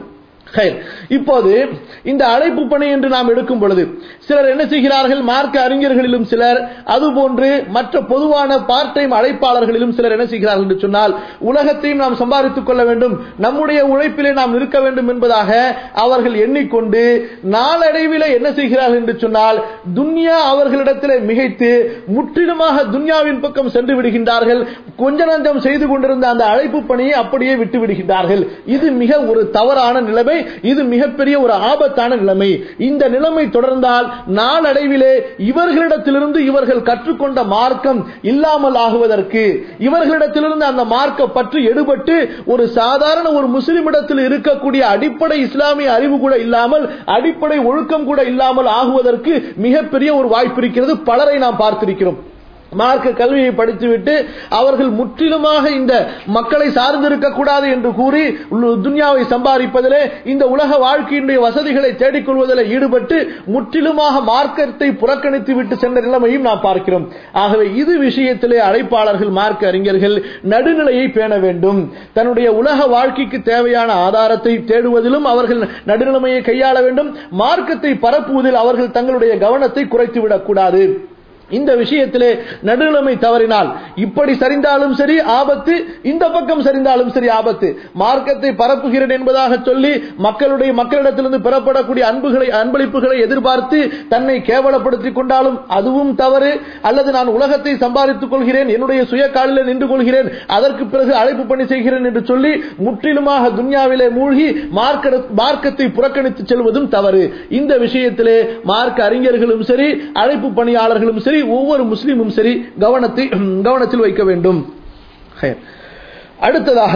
இப்போது இந்த அழைப்பு பணி என்று நாம் எடுக்கும் பொழுது சிலர் என்ன செய்கிறார்கள் மார்க்க அறிஞர்களிலும் சிலர் அதுபோன்று மற்ற பொதுவான பார்ட் டைம் அழைப்பாளர்களிலும் சிலர் என்ன செய்கிறார்கள் என்று சொன்னால் உலகத்தையும் நாம் சம்பாதித்துக் கொள்ள வேண்டும் நம்முடைய உழைப்பிலே நாம் இருக்க வேண்டும் என்பதாக அவர்கள் எண்ணிக்கொண்டு நாளடைவில் என்ன செய்கிறார்கள் என்று சொன்னால் துன்யா அவர்களிடத்தில் மிகைத்து முற்றிலுமாக துன்யாவின் பக்கம் சென்று விடுகின்றார்கள் கொஞ்ச நஞ்சம் செய்து கொண்டிருந்த அந்த அழைப்பு பணியை அப்படியே விட்டு விடுகின்றார்கள் இது மிக ஒரு தவறான நிலைமை இது மிகப்பெரிய ஒரு ஆபத்தான நிலைமை இந்த நிலைமை தொடர்ந்தால் நாளடைவிலே இவர்களிடத்திலிருந்து இவர்கள் கற்றுக்கொண்ட மார்க்கம் இல்லாமல் ஆகுவதற்கு இவர்களிடத்திலிருந்து அந்த மார்க்க பற்றி எடுபட்டு ஒரு சாதாரண ஒரு முஸ்லிமிடத்தில் இருக்கக்கூடிய அடிப்படை இஸ்லாமிய அறிவு கூட இல்லாமல் அடிப்படை ஒழுக்கம் கூட இல்லாமல் ஆகுவதற்கு மிகப்பெரிய ஒரு வாய்ப்பு இருக்கிறது பலரை நாம் பார்த்திருக்கிறோம் மார்க்க கல்வியை படித்துவிட்டு அவர்கள் முற்றிலுமாக இந்த மக்களை சார்ந்திருக்க கூடாது என்று கூறி துன்யாவை சம்பாதிப்பதிலே இந்த உலக வாழ்க்கையினுடைய வசதிகளை தேடிக்கொள்வதில் ஈடுபட்டு முற்றிலுமாக மார்க்கத்தை புறக்கணித்து விட்டு சென்ற நிலைமையும் நாம் பார்க்கிறோம் ஆகவே இது விஷயத்திலே அழைப்பாளர்கள் மார்க்க அறிஞர்கள் நடுநிலையை பேண வேண்டும் தன்னுடைய உலக வாழ்க்கைக்கு தேவையான ஆதாரத்தை தேடுவதிலும் அவர்கள் நடுநிலைமையை கையாள வேண்டும் மார்க்கத்தை பரப்புவதில் அவர்கள் தங்களுடைய கவனத்தை குறைத்து விடக்கூடாது இந்த விஷயத்திலே நடுநிலைமை தவறினால் இப்படி சரிந்தாலும் சரி ஆபத்து இந்த பக்கம் சரிந்தாலும் சரி ஆபத்து மார்க்கத்தை பரப்புகிறேன் என்பதாக சொல்லி மக்களுடைய மக்களிடத்திலிருந்து பெறப்படக்கூடிய அன்புகளை அன்பளிப்புகளை எதிர்பார்த்து தன்னை கேவலப்படுத்திக் கொண்டாலும் அதுவும் தவறு அல்லது நான் உலகத்தை சம்பாதித்துக் கொள்கிறேன் என்னுடைய சுய காலில் நின்று கொள்கிறேன் அதற்கு பிறகு அழைப்பு பணி செய்கிறேன் என்று சொல்லி முற்றிலுமாக துன்யாவிலே மூழ்கி மார்க்கத்தை புறக்கணித்து செல்வதும் தவறு இந்த விஷயத்திலே மார்க்க அறிஞர்களும் சரி அழைப்பு பணியாளர்களும் சரி ஒவ்வொரு முஸ்லீமும் சரி கவனத்தை கவனத்தில் வைக்க வேண்டும் அடுத்ததாக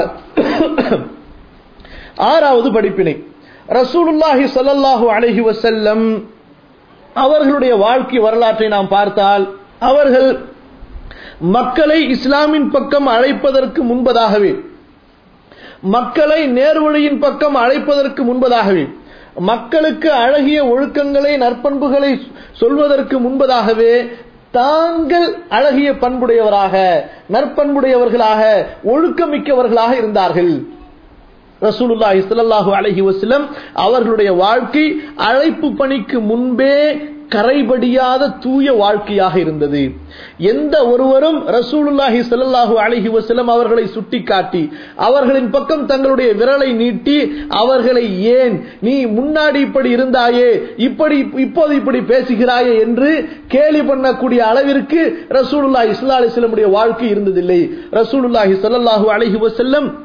ஆறாவது படிப்பினை ரசூலுல்லாஹி சல்லல்லாஹு அலஹி வசல்லம் அவர்களுடைய வாழ்க்கை வரலாற்றை நாம் பார்த்தால் அவர்கள் மக்களை இஸ்லாமின் பக்கம் அழைப்பதற்கு முன்பதாகவே மக்களை நேர்வழியின் பக்கம் அழைப்பதற்கு முன்பதாகவே மக்களுக்கு அழகிய ஒழுக்கங்களை நற்பண்புகளை சொல்வதற்கு முன்பதாகவே தாங்கள் அழகிய பண்புடையவராக நற்பண்புடையவர்களாக ஒழுக்கமிக்கவர்களாக இருந்தார்கள் ரசூலுல்லாஹி ஸல்லல்லாஹு அலைஹி வஸல்லம் அவர்களுடைய வாழ்க்கை அழைப்பு பணிக்கு முன்பே கரைபடியாத தூய வாழ்க்கையாக இருந்தது எந்த ஒருவரும் ரசூலுல்லாஹி ஸல்லல்லாஹு அலைஹி வஸல்லம் அவர்களை சுட்டிக்காட்டி அவர்களின் பக்கம் தங்களுடைய விரலை நீட்டி அவர்களை ஏன் நீ முன்னாடி இப்படி இருந்தாயே இப்படி இப்போது இப்படி பேசுகிறாயே என்று கேலி பண்ணக்கூடிய அளவிற்கு ரசூலுல்லாஹி ஸல்லல்லாஹு அலைஹி வஸல்லமுடைய வாழ்க்கை இருந்ததில்லை ரசூலுல்லாஹி ஸல்லல்லாஹு அலைஹி வஸல்லம்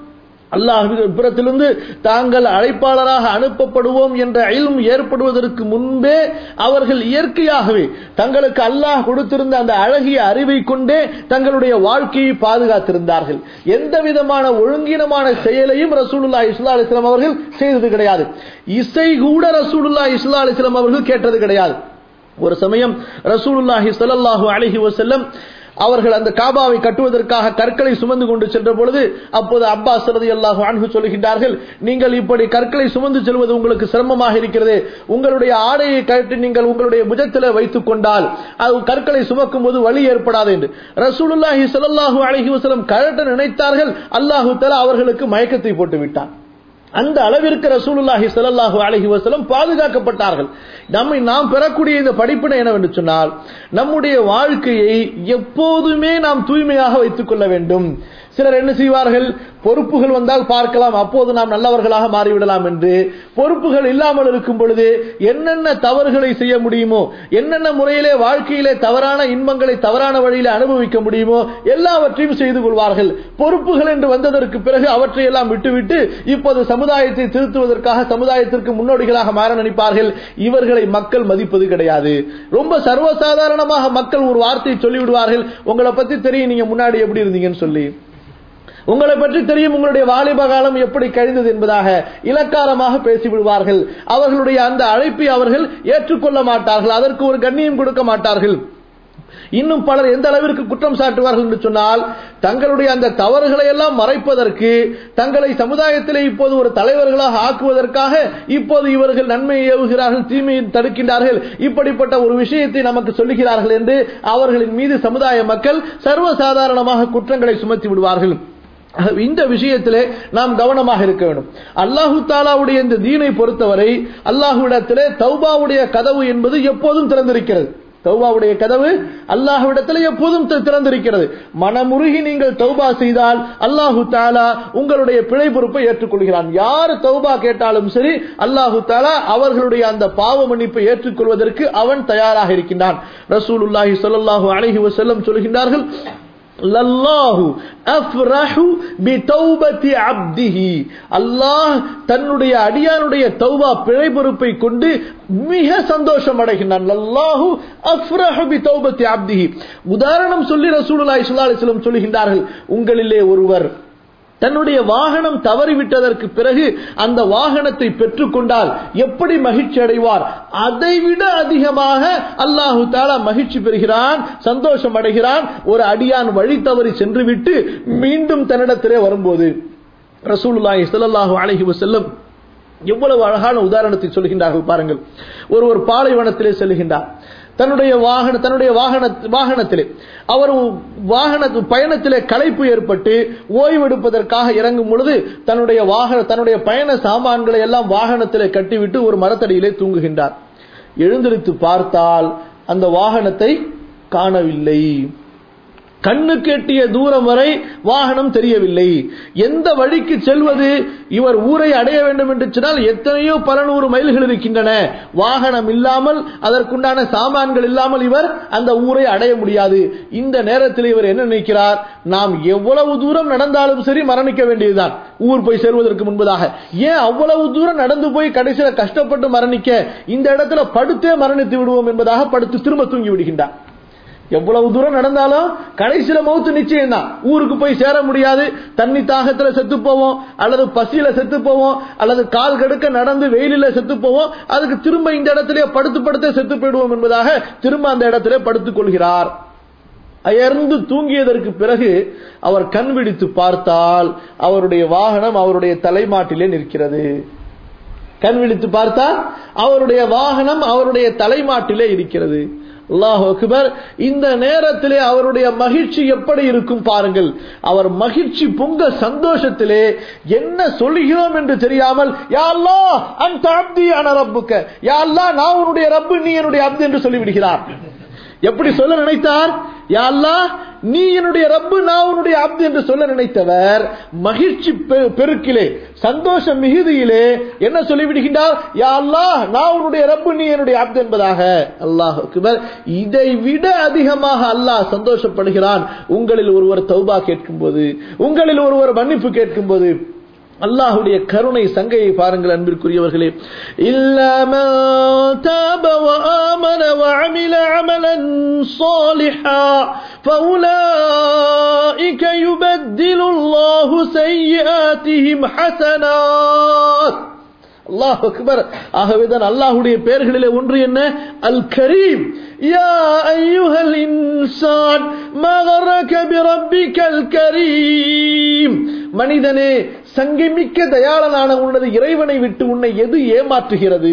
அல்லாஹ் புறத்திலிருந்து தாங்கள் அழைப்பாளராக அனுப்பப்படுவோம் என்ற இல்ம் ஏற்படுவதற்கு முன்பே அவர்கள் இயற்கையாகவே தங்களுக்கு அல்லாஹ் கொடுத்திருந்த அந்த அழகிய அறிவை கொண்டே தங்களுடைய வாழ்க்கையை பாதுகாத்திருந்தார்கள் எந்த விதமான ஒழுங்கினமான செயலையும் ரசூலுல்லா இஸ்லா அலிஸ்லாம் அவர்கள் செய்தது கிடையாது இசை கூட ரசூலுல்லா இஸ்லா அலிஸ்லாம் அவர்கள் கேட்டது கிடையாது ஒரு சமயம் ரசூலுல்லாஹி ஸல்லல்லாஹு அலைஹி வஸல்லம் அவர்கள் அந்த காபாவை கட்டுவதற்காக கற்களை சுமந்து கொண்டு சென்ற பொழுது அப்போது அப்பாஸ் ரலியல்லாஹு அன்ஹு சொல்லுகின்றார்கள் நீங்கள் இப்படி கற்களை சுமந்து செல்வது உங்களுக்கு சிரமமாக இருக்கிறது உங்களுடைய ஆடையை கழட்டி நீங்கள் உங்களுடைய புஜத்தில் வைத்துக் கொண்டால் அது கற்களை சுமக்கும் போது வழி ஏற்படாது என்று ரசூலுல்லாஹி ஸல்லல்லாஹு அலைஹி வஸல்லம் கழட்ட நினைத்தார்கள் அல்லாஹு தஆலா அவர்களுக்கு மயக்கத்தை போட்டு விட்டார் அந்த அளவிற்கு ரசூலுல்லாஹி ஸல்லல்லாஹு அலைஹி வஸல்லம் பாதுகாக்கப்பட்டார்கள் நம்மை நாம் பெறக்கூடிய இந்த படிப்பினை என்னவென்று சொன்னால் நம்முடைய வாழ்க்கையை எப்போதுமே நாம் தூய்மையாக வைத்துக் கொள்ள வேண்டும் சிலர் என்ன செய்வார்கள் பொறுப்புகள் வந்தால் பார்க்கலாம் அப்போது நாம் நல்லவர்களாக மாறிவிடலாம் என்று பொறுப்புகள் இல்லாமல் இருக்கும் பொழுது என்னென்ன தவறுகளை செய்ய முடியுமோ என்னென்ன முறையிலே வாழ்க்கையிலே தவறான இன்பங்களை தவறான வழியிலே அனுபவிக்க முடியுமோ எல்லாவற்றையும் செய்து கொள்வார்கள் பொறுப்புகள் என்று வந்ததற்கு பிறகு அவற்றையெல்லாம் விட்டுவிட்டு இப்போது சமுதாயத்தை திருத்துவதற்காக சமுதாயத்திற்கு முன்னோடிகளாக மாற நினைப்பார்கள் இவர்களை மக்கள் மதிப்பது கிடையாது ரொம்ப சர்வசாதாரணமாக மக்கள் ஒரு வார்த்தையை சொல்லிவிடுவார்கள் உங்களை பத்தி தெரியும் நீங்க முன்னாடி எப்படி இருந்தீங்கன்னு சொல்லி உங்களை பற்றி தெரியும் உங்களுடைய வாலிப காலம் எப்படி கழிந்தது என்பதாக இலக்காரமாக பேசிவிடுவார்கள் அவர்களுடைய அந்த அழைப்பை அவர்கள் ஏற்றுக்கொள்ள மாட்டார்கள் அதற்கு ஒரு கண்ணியம் கொடுக்க மாட்டார்கள் இன்னும் பலர் எந்த அளவிற்கு குற்றம் சாட்டுவார்கள் என்று சொன்னால் தங்களுடைய அந்த தவறுகளை எல்லாம் மறைப்பதற்கு தங்களை சமுதாயத்திலே இப்போது ஒரு தலைவர்களாக ஆக்குவதற்காக இப்போது இவர்கள் நன்மையை ஏவுகிறார்கள் தீமையை தடுக்கின்றார்கள் இப்படிப்பட்ட ஒரு விஷயத்தை நமக்கு சொல்லுகிறார்கள் என்று அவர்களின் மீது சமுதாய மக்கள் சர்வசாதாரணமாக குற்றங்களை சுமத்தி விடுவார்கள் இந்த விஷயத்திலே நாம் கவனமாக இருக்க வேண்டும் அல்லாஹு தாலாவுடைய இந்த தீனை பொறுத்தவரை அல்லாஹுவிடத்திலே தௌபாவுடைய கதவு என்பது எப்போதும் திறந்திருக்கிறது தௌபாவுடைய கதவு அல்லாஹுவிடத்தில் எப்போதும் திறந்திருக்கிறது மனமுருகி நீங்கள் தௌபா செய்தால் அல்லாஹு தாலா உங்களுடைய பிழை பொறுப்பை ஏற்றுக்கொள்கிறான் யார் தௌபா கேட்டாலும் சரி அல்லாஹு தாலா அவர்களுடைய அந்த பாவ மன்னிப்பை ஏற்றுக்கொள்வதற்கு அவன் தயாராக இருக்கின்றான் ரசூலுல்லாஹி சொல்லல்லாஹு அலஹி வசல்லம் சொல்கின்றார்கள் லல்லாஹு அஃப்ரஹு பிதௌபதி அப்திஹி அல்லாஹ் தன்னுடைய அடியானுடைய தௌபா பிழை பொறுப்பை கொண்டு மிக சந்தோஷம் அடைகின்றான் லல்லாஹு அஃப்ரஹு பிதௌபதி அப்திஹி உதாரணம் சொல்லி ரசூலுல்லாஹி ஸல்லல்லாஹு அலைஹி வஸல்லம் சொல்கின்றார்கள் உங்களிலே ஒருவர் தன்னுடைய வாகனம் தவறிவிட்டதற்கு பிறகு அந்த வாகனத்தை பெற்றுக்கொண்டால் எப்படி மகிழ்ச்சி அடைவார் அதைவிட அதிகமாக அல்லாஹு தாலா மகிழ்ச்சி பெறுகிறான் சந்தோஷம் அடைகிறான் ஒரு அடியான் வழி தவறி சென்றுவிட்டு மீண்டும் தன்னிடத்திலே வரும்போது ரசூலுல்லாஹி ஸல்லல்லாஹு அலைஹி வஸல்லம் எவ்வளவு அழகான உதாரணத்தை சொல்கின்றார்கள் பாருங்கள் ஒருவர் பாலைவனத்திலே செல்கின்றார் தன்னுடைய வாகன தன்னுடைய வாகன வாகனத்திலே அவர் வாகன பயணத்திலே களைப்பு ஏற்பட்டு ஓய்வெடுப்பதற்காக இறங்கும் பொழுது தன்னுடைய வாகன தன்னுடைய பயண சாமான்களை எல்லாம் வாகனத்திலே கட்டிவிட்டு ஒரு மரத்தடியிலே தூங்குகின்றார் எழுந்திருத்து பார்த்தால் அந்த வாகனத்தை காணவில்லை கண்ணு கெட்டிய தூரம் வரை வாகனம் தெரியவில்லை எந்த வழிக்கு செல்வது இவர் ஊரை அடைய வேண்டும் என்று சொன்னால் எத்தனையோ பல நூறு மைல்கள் இருக்கின்றன வாகனம் இல்லாமல் அதற்குண்டான சாமான்கள் இல்லாமல் இவர் அந்த ஊரை அடைய முடியாது இந்த நேரத்தில் இவர் என்ன நினைக்கிறார் நாம் எவ்வளவு தூரம் நடந்தாலும் சரி மரணிக்க வேண்டியதுதான் ஊர் போய் சேர்வதற்கு முன்பதாக ஏன் அவ்வளவு தூரம் நடந்து போய் கடைசியில கஷ்டப்பட்டு மரணிக்க இந்த இடத்துல படுத்தே மரணித்து விடுவோம் என்பதாக படுத்து திரும்ப தூங்கி விடுகின்றார் எவ்வளவு தூரம் நடந்தாலும் கடைசியில மௌத்து நிச்சயம் தான் ஊருக்கு போய் சேர முடியாது தண்ணி தாகத்துல செத்து போவோம் அல்லது பசியில செத்து போவோம் அல்லது கால் கடுக்க நடந்து வெயிலில் செத்து போவோம் அதுக்கு திரும்ப இந்த இடத்திலே படுத்து படுத்தே செத்து போயிடுவோம் என்பதாக திரும்ப அந்த இடத்திலே படுத்துக் கொள்கிறார் அயர்ந்து தூங்கியதற்கு பிறகு அவர் கண் விழித்து பார்த்தால் அவருடைய வாகனம் அவருடைய தலைமாட்டிலே நிற்கிறது கண் விழித்து பார்த்தால் அவருடைய வாகனம் அவருடைய தலைமாட்டிலே இருக்கிறது அல்லாஹ் அக்பர் இந்த நேரத்திலே அவருடைய மகிழ்ச்சி எப்படி இருக்கும் பாருங்கள் அவர் மகிழ்ச்சி பொங்க சந்தோஷத்திலே என்ன சொல்லுகிறோம் என்று தெரியாமல் யா அல்லாஹ் அந்த அப்தி அன ரப்புக்க யா அல்லாஹ் நான் உன்னுடைய ரப்பு நீ என்னுடைய அப்தி என்று சொல்லிவிடுகிறார் எப்படி சொல்ல நினைத்தார் யா அல்லாஹ் நீ என்னுடைய ரப்பு நான் உன்னுடைய அப்து என்று சொல்ல நினைத்தவர் மகிழ்ச்சி பெருக்கிலே சந்தோஷம் மிகுதியிலே என்ன சொல்லிவிடுகின்றார் யா அல்லாஹ் நான் உன்னுடைய ரப்பு நீ என்னுடைய அப்து என்பதாக அல்லாஹ் இதை விட அதிகமாக அல்லாஹ் சந்தோஷப்படுகிறான் உங்களில் ஒருவர் தௌபா கேட்கும் போது உங்களில் ஒருவர் மன்னிப்பு கேட்கும் போது அல்லாஹுடைய கருணை சங்கையை பாருங்கள் அன்பிற்குரியவர்களே இல்லாம تاب وآمن وعمل عملا صالحا فأولئك يبدل الله سيئاتهم حسنات அல்லாஹ் அக்பர் ஆகவேதான் அல்லாஹுடைய பெயர்களிலே ஒன்று என்ன அல் கரீம் யா ஐயுஹல் இன்சான் மகரக பிரப்பிக்கல் கரீம் மனிதனே சங்கமிக்க தயாளனான உன்னது இறைவனை விட்டு உன்னை எது ஏமாற்றுகிறது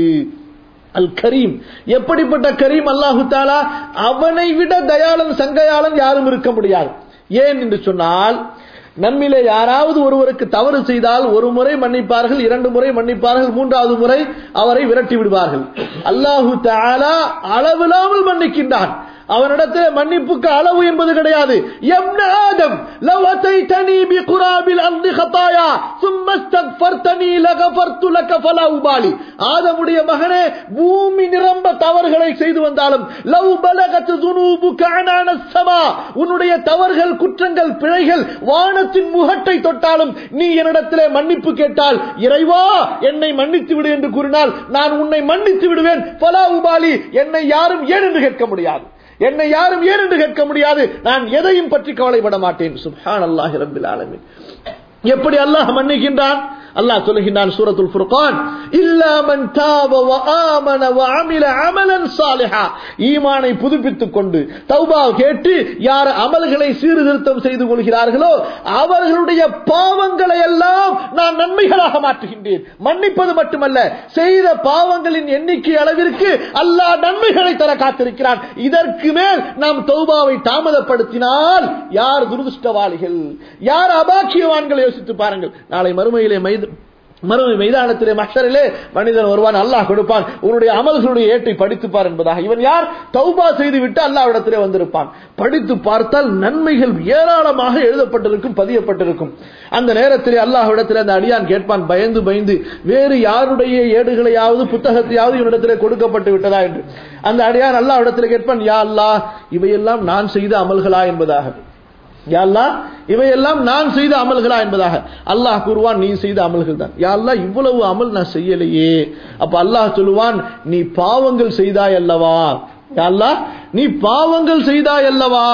அல் கரீம் எப்படிப்பட்ட கரீம் அல்லாஹு தாலா அவனை விட தயாளன் சங்கையாளன் யாரும் இருக்க முடியாது ஏன் என்று சொன்னால் நம்மிலே யாராவது ஒருவருக்கு தவறு செய்தால் ஒரு முறை மன்னிப்பார்கள் இரண்டு முறை மன்னிப்பார்கள் மூன்றாவது முறை அவரை விரட்டி விடுவார்கள் அல்லாஹு தாலா அளவில்லாமல் மன்னிக்கின்றான் அவனிடத்தில் மன்னிப்புக்கு அளவு என்பது கிடையாது ابن آدم لو أتيتني بقراب الأرض خطايا ثم استغفرتني لغفرت لك فلا أبالي ஆதமுடைய மகனே பூமி நிரம்ப தவறுகளை செய்து வந்தாலும் லவ் பலகத் ذنوبك عنان السما உன்னுடைய தவறுகள் குற்றங்கள் பிழைகள் வானத்தின் முகட்டை தொட்டாலும் நீ என்னிடத்திலே மன்னிப்பு கேட்டால் இறைவா என்னை மன்னித்து விடு என்று கூறினால் நான் உன்னை மன்னித்து விடுவேன் ஃபலா உபாலி என்னை யாரும் ஏன் என்று கேட்க முடியாது என்னை யாரும் ஏன் என்று கேட்க முடியாது நான் எதையும் பற்றி கவலைப்பட மாட்டேன் சுப்ஹான் அல்லாஹி ரபில் ஆலமின் எப்படி அல்லாஹ் மன்னிக்கின்றான் அல்லாஹ் சொல்லுகின்றான் சூரத்துல் ஃபுர்கான் இல்லா மன் தாப வ ஆமன வ அமில அமலன் சாலிஹா ஈமானை புதுப்பித்துக் கொண்டு தௌபா கேட்டு யார் அமல்களை சீர்திருத்தம் செய்து கொள்கிறார்களோ அவர்களுடைய பாவங்களை எல்லாம் நான் நன்மைகளாக மாற்றுகின்றேன் மன்னிப்பது மட்டுமல்ல செய்த பாவங்களின் எண்ணிக்கை அளவிற்கு அல்லாஹ் நன்மைகளை தர காத்திருக்கிறான் இதற்கு மேல் நாம் தௌபாவை தாமதப்படுத்தினால் யார் துரதிருஷ்டவாளிகள் யார் அபாக்கியவான்களை யோசித்து பாருங்கள் நாளை மறுமையிலே மைத மறுமை மைதானத்திலே மஷரிலே மனிதன் வருவான் அல்லாஹ் கொடுப்பான் உன்னுடைய அமல்களுடைய ஏட்டை படித்துப்பார் என்பதாக இவன் யார் தௌபா செய்து விட்டு அல்லாவிடத்திலே வந்திருப்பான் படித்து பார்த்தால் நன்மைகள் ஏராளமாக எழுதப்பட்டிருக்கும் பதியப்பட்டிருக்கும் அந்த நேரத்திலே அல்லாஹ்விடத்திலே அந்த அடியான் கேட்பான் பயந்து பயந்து வேறு யாருடைய ஏடுகளையாவது புத்தகத்தையாவது இவனிடத்திலே கொடுக்கப்பட்டு விட்டதா என்று அந்த அடியான் அல்லாஹ்விடத்திலே கேட்பான் யா அல்லாஹ் இவையெல்லாம் நான் செய்த அமல்களா என்பதாக யாழ்லா இவையெல்லாம் நான் செய்த அமல்களா என்பதாக அல்லாஹ் கூறுவான் நீ செய்த அமல்கள் தான் யாழ்லா இவ்வளவு அமல் நான் செய்யலையே அப்ப அல்லாஹ் சொல்லுவான் நீ பாவங்கள் செய்தாய் அல்லவா யாழ்லா நீ பாவங்கள் செய்தாய் அல்லவா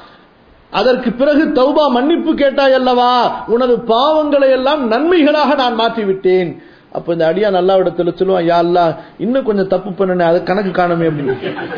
அதற்கு பிறகு தௌபா மன்னிப்பு கேட்டாய் அல்லவா உனது பாவங்களை எல்லாம் நன்மைகளாக நான் மாற்றி விட்டேன் அப்ப இந்த அடியா நல்லா இடத்துல சொல்லுவான் யா அல்லா இன்னும் கொஞ்சம் தப்பு பண்ணனே அது கணக்கு காணுமே அப்படின்னு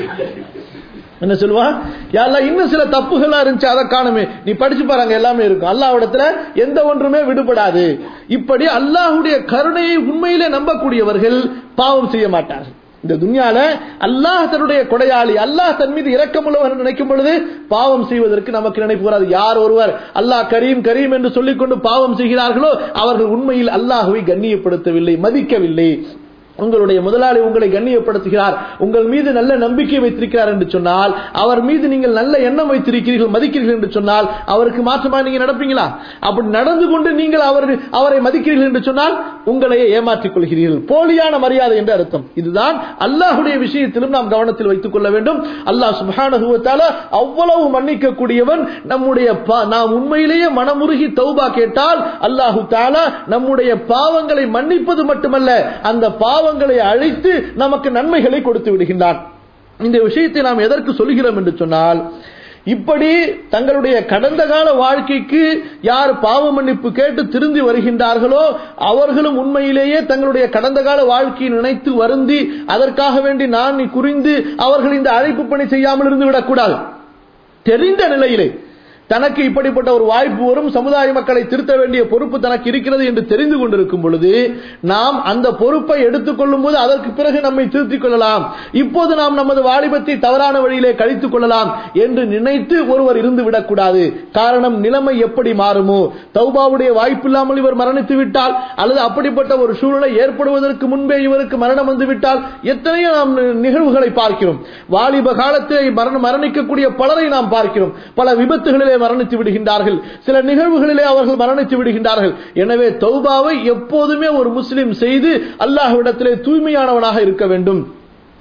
என்ன சொல்லுவா யாரா இன்னும் சில தப்புகளா இருந்துச்சு அதை காணுமே நீ படிச்சு பாருங்க எல்லாமே இருக்கும் அல்லாஹ்விடத்துல எந்த ஒன்றுமே விடுபடாது இப்படி அல்லாஹுடைய கருணையை உண்மையிலே நம்பக்கூடியவர்கள் பாவம் செய்ய மாட்டார்கள் இந்த துன்யால அல்லாஹ் தன்னுடைய கொடையாளி அல்லாஹ் தன் மீது இரக்கமுள்ளவர் நினைக்கும் பொழுது பாவம் செய்வதற்கு நமக்கு நினைப்பு வராது யார் ஒருவர் அல்லாஹ் கரீம் கரீம் என்று சொல்லிக்கொண்டு பாவம் செய்கிறார்களோ அவர்கள் உண்மையில் அல்லாஹுவை கண்ணியப்படுத்தவில்லை மதிக்கவில்லை உங்களுடைய முதலாளி உங்களை கண்ணியப்படுத்துகிறார் உங்கள் மீது நல்ல நம்பிக்கை வைத்திருக்கிறார் என்று சொன்னால் அவர் மீது நீங்கள் நல்ல எண்ணம் வைத்திருக்கிறீர்கள் மதிக்கிறீர்கள் என்று சொன்னால் அவருக்கு மாற்றமாக நீங்க நடப்பீங்களா அப்படி நடந்து கொண்டு நீங்கள் அவர் அவரை மதிக்கிறீர்கள் என்று சொன்னால் உங்களையே ஏமாற்றிக் கொள்கிறீர்கள் போலியான மரியாதை என்று அர்த்தம் இதுதான் அல்லாஹுடைய விஷயத்திலும் நாம் கவனத்தில் வைத்துக் கொள்ள வேண்டும் அல்லாஹ் சுபானுவத்தால அவ்வளவு மன்னிக்கக்கூடியவன் நம்முடைய நாம் உண்மையிலேயே மனமுருகி தௌபா கேட்டால் அல்லாஹு தாலா நம்முடைய பாவங்களை மன்னிப்பது மட்டுமல்ல அந்த பாவ பாவங்களை அழைத்து நமக்கு நன்மைகளை கொடுத்து விடுகின்றான் இந்த விஷயத்தை நாம் எதற்கு சொல்கிறோம் என்று சொன்னால் இப்படி தங்களுடைய கடந்த கால வாழ்க்கைக்கு யார் பாவ மன்னிப்பு கேட்டு திருந்தி வருகின்றார்களோ அவர்களும் உண்மையிலேயே தங்களுடைய கடந்த கால வாழ்க்கையை நினைத்து வருந்தி அதற்காக வேண்டி நான் குறிந்து அவர்கள் இந்த அழைப்பு பணி செய்யாமல் இருந்து விடக்கூடாது தெரிந்த நிலையிலே தனக்கு இப்படிப்பட்ட ஒரு வாய்ப்பு வரும் சமுதாய மக்களை திருத்த வேண்டிய பொறுப்பு தனக்கு இருக்கிறது என்று தெரிந்து கொண்டிருக்கும் பொழுது நாம் அந்த பொறுப்பை எடுத்துக்கொள்ளும் போது அதற்கு பிறகு நம்மை திருத்திக் கொள்ளலாம் இப்போது நாம் நமது வாலிபத்தை தவறான வழியிலே கழித்துக் கொள்ளலாம் என்று நினைத்து ஒருவர் இருந்து விடக்கூடாது காரணம் நிலைமை எப்படி மாறுமோ தௌபாவுடைய வாய்ப்பு இல்லாமல் இவர் மரணித்து விட்டால் அல்லது அப்படிப்பட்ட ஒரு சூழ்நிலை ஏற்படுவதற்கு முன்பே இவருக்கு மரணம் வந்து விட்டால் எத்தனையோ நாம் நிகழ்வுகளை பார்க்கிறோம் வாலிப காலத்திலே மரணம் மரணிக்கக்கூடிய பலரை நாம் பார்க்கிறோம் பல விபத்துகளிலே மரணித்து விடுகின்றார்கள் சில நிகழ்வுகளிலே அவர்கள் மரணித்து விடுகின்றார்கள் எனவே தௌபாவை எப்போதுமே ஒரு முஸ்லிம் செய்து அல்லாஹ்விடத்திலே தூய்மையானவனாக இருக்க வேண்டும்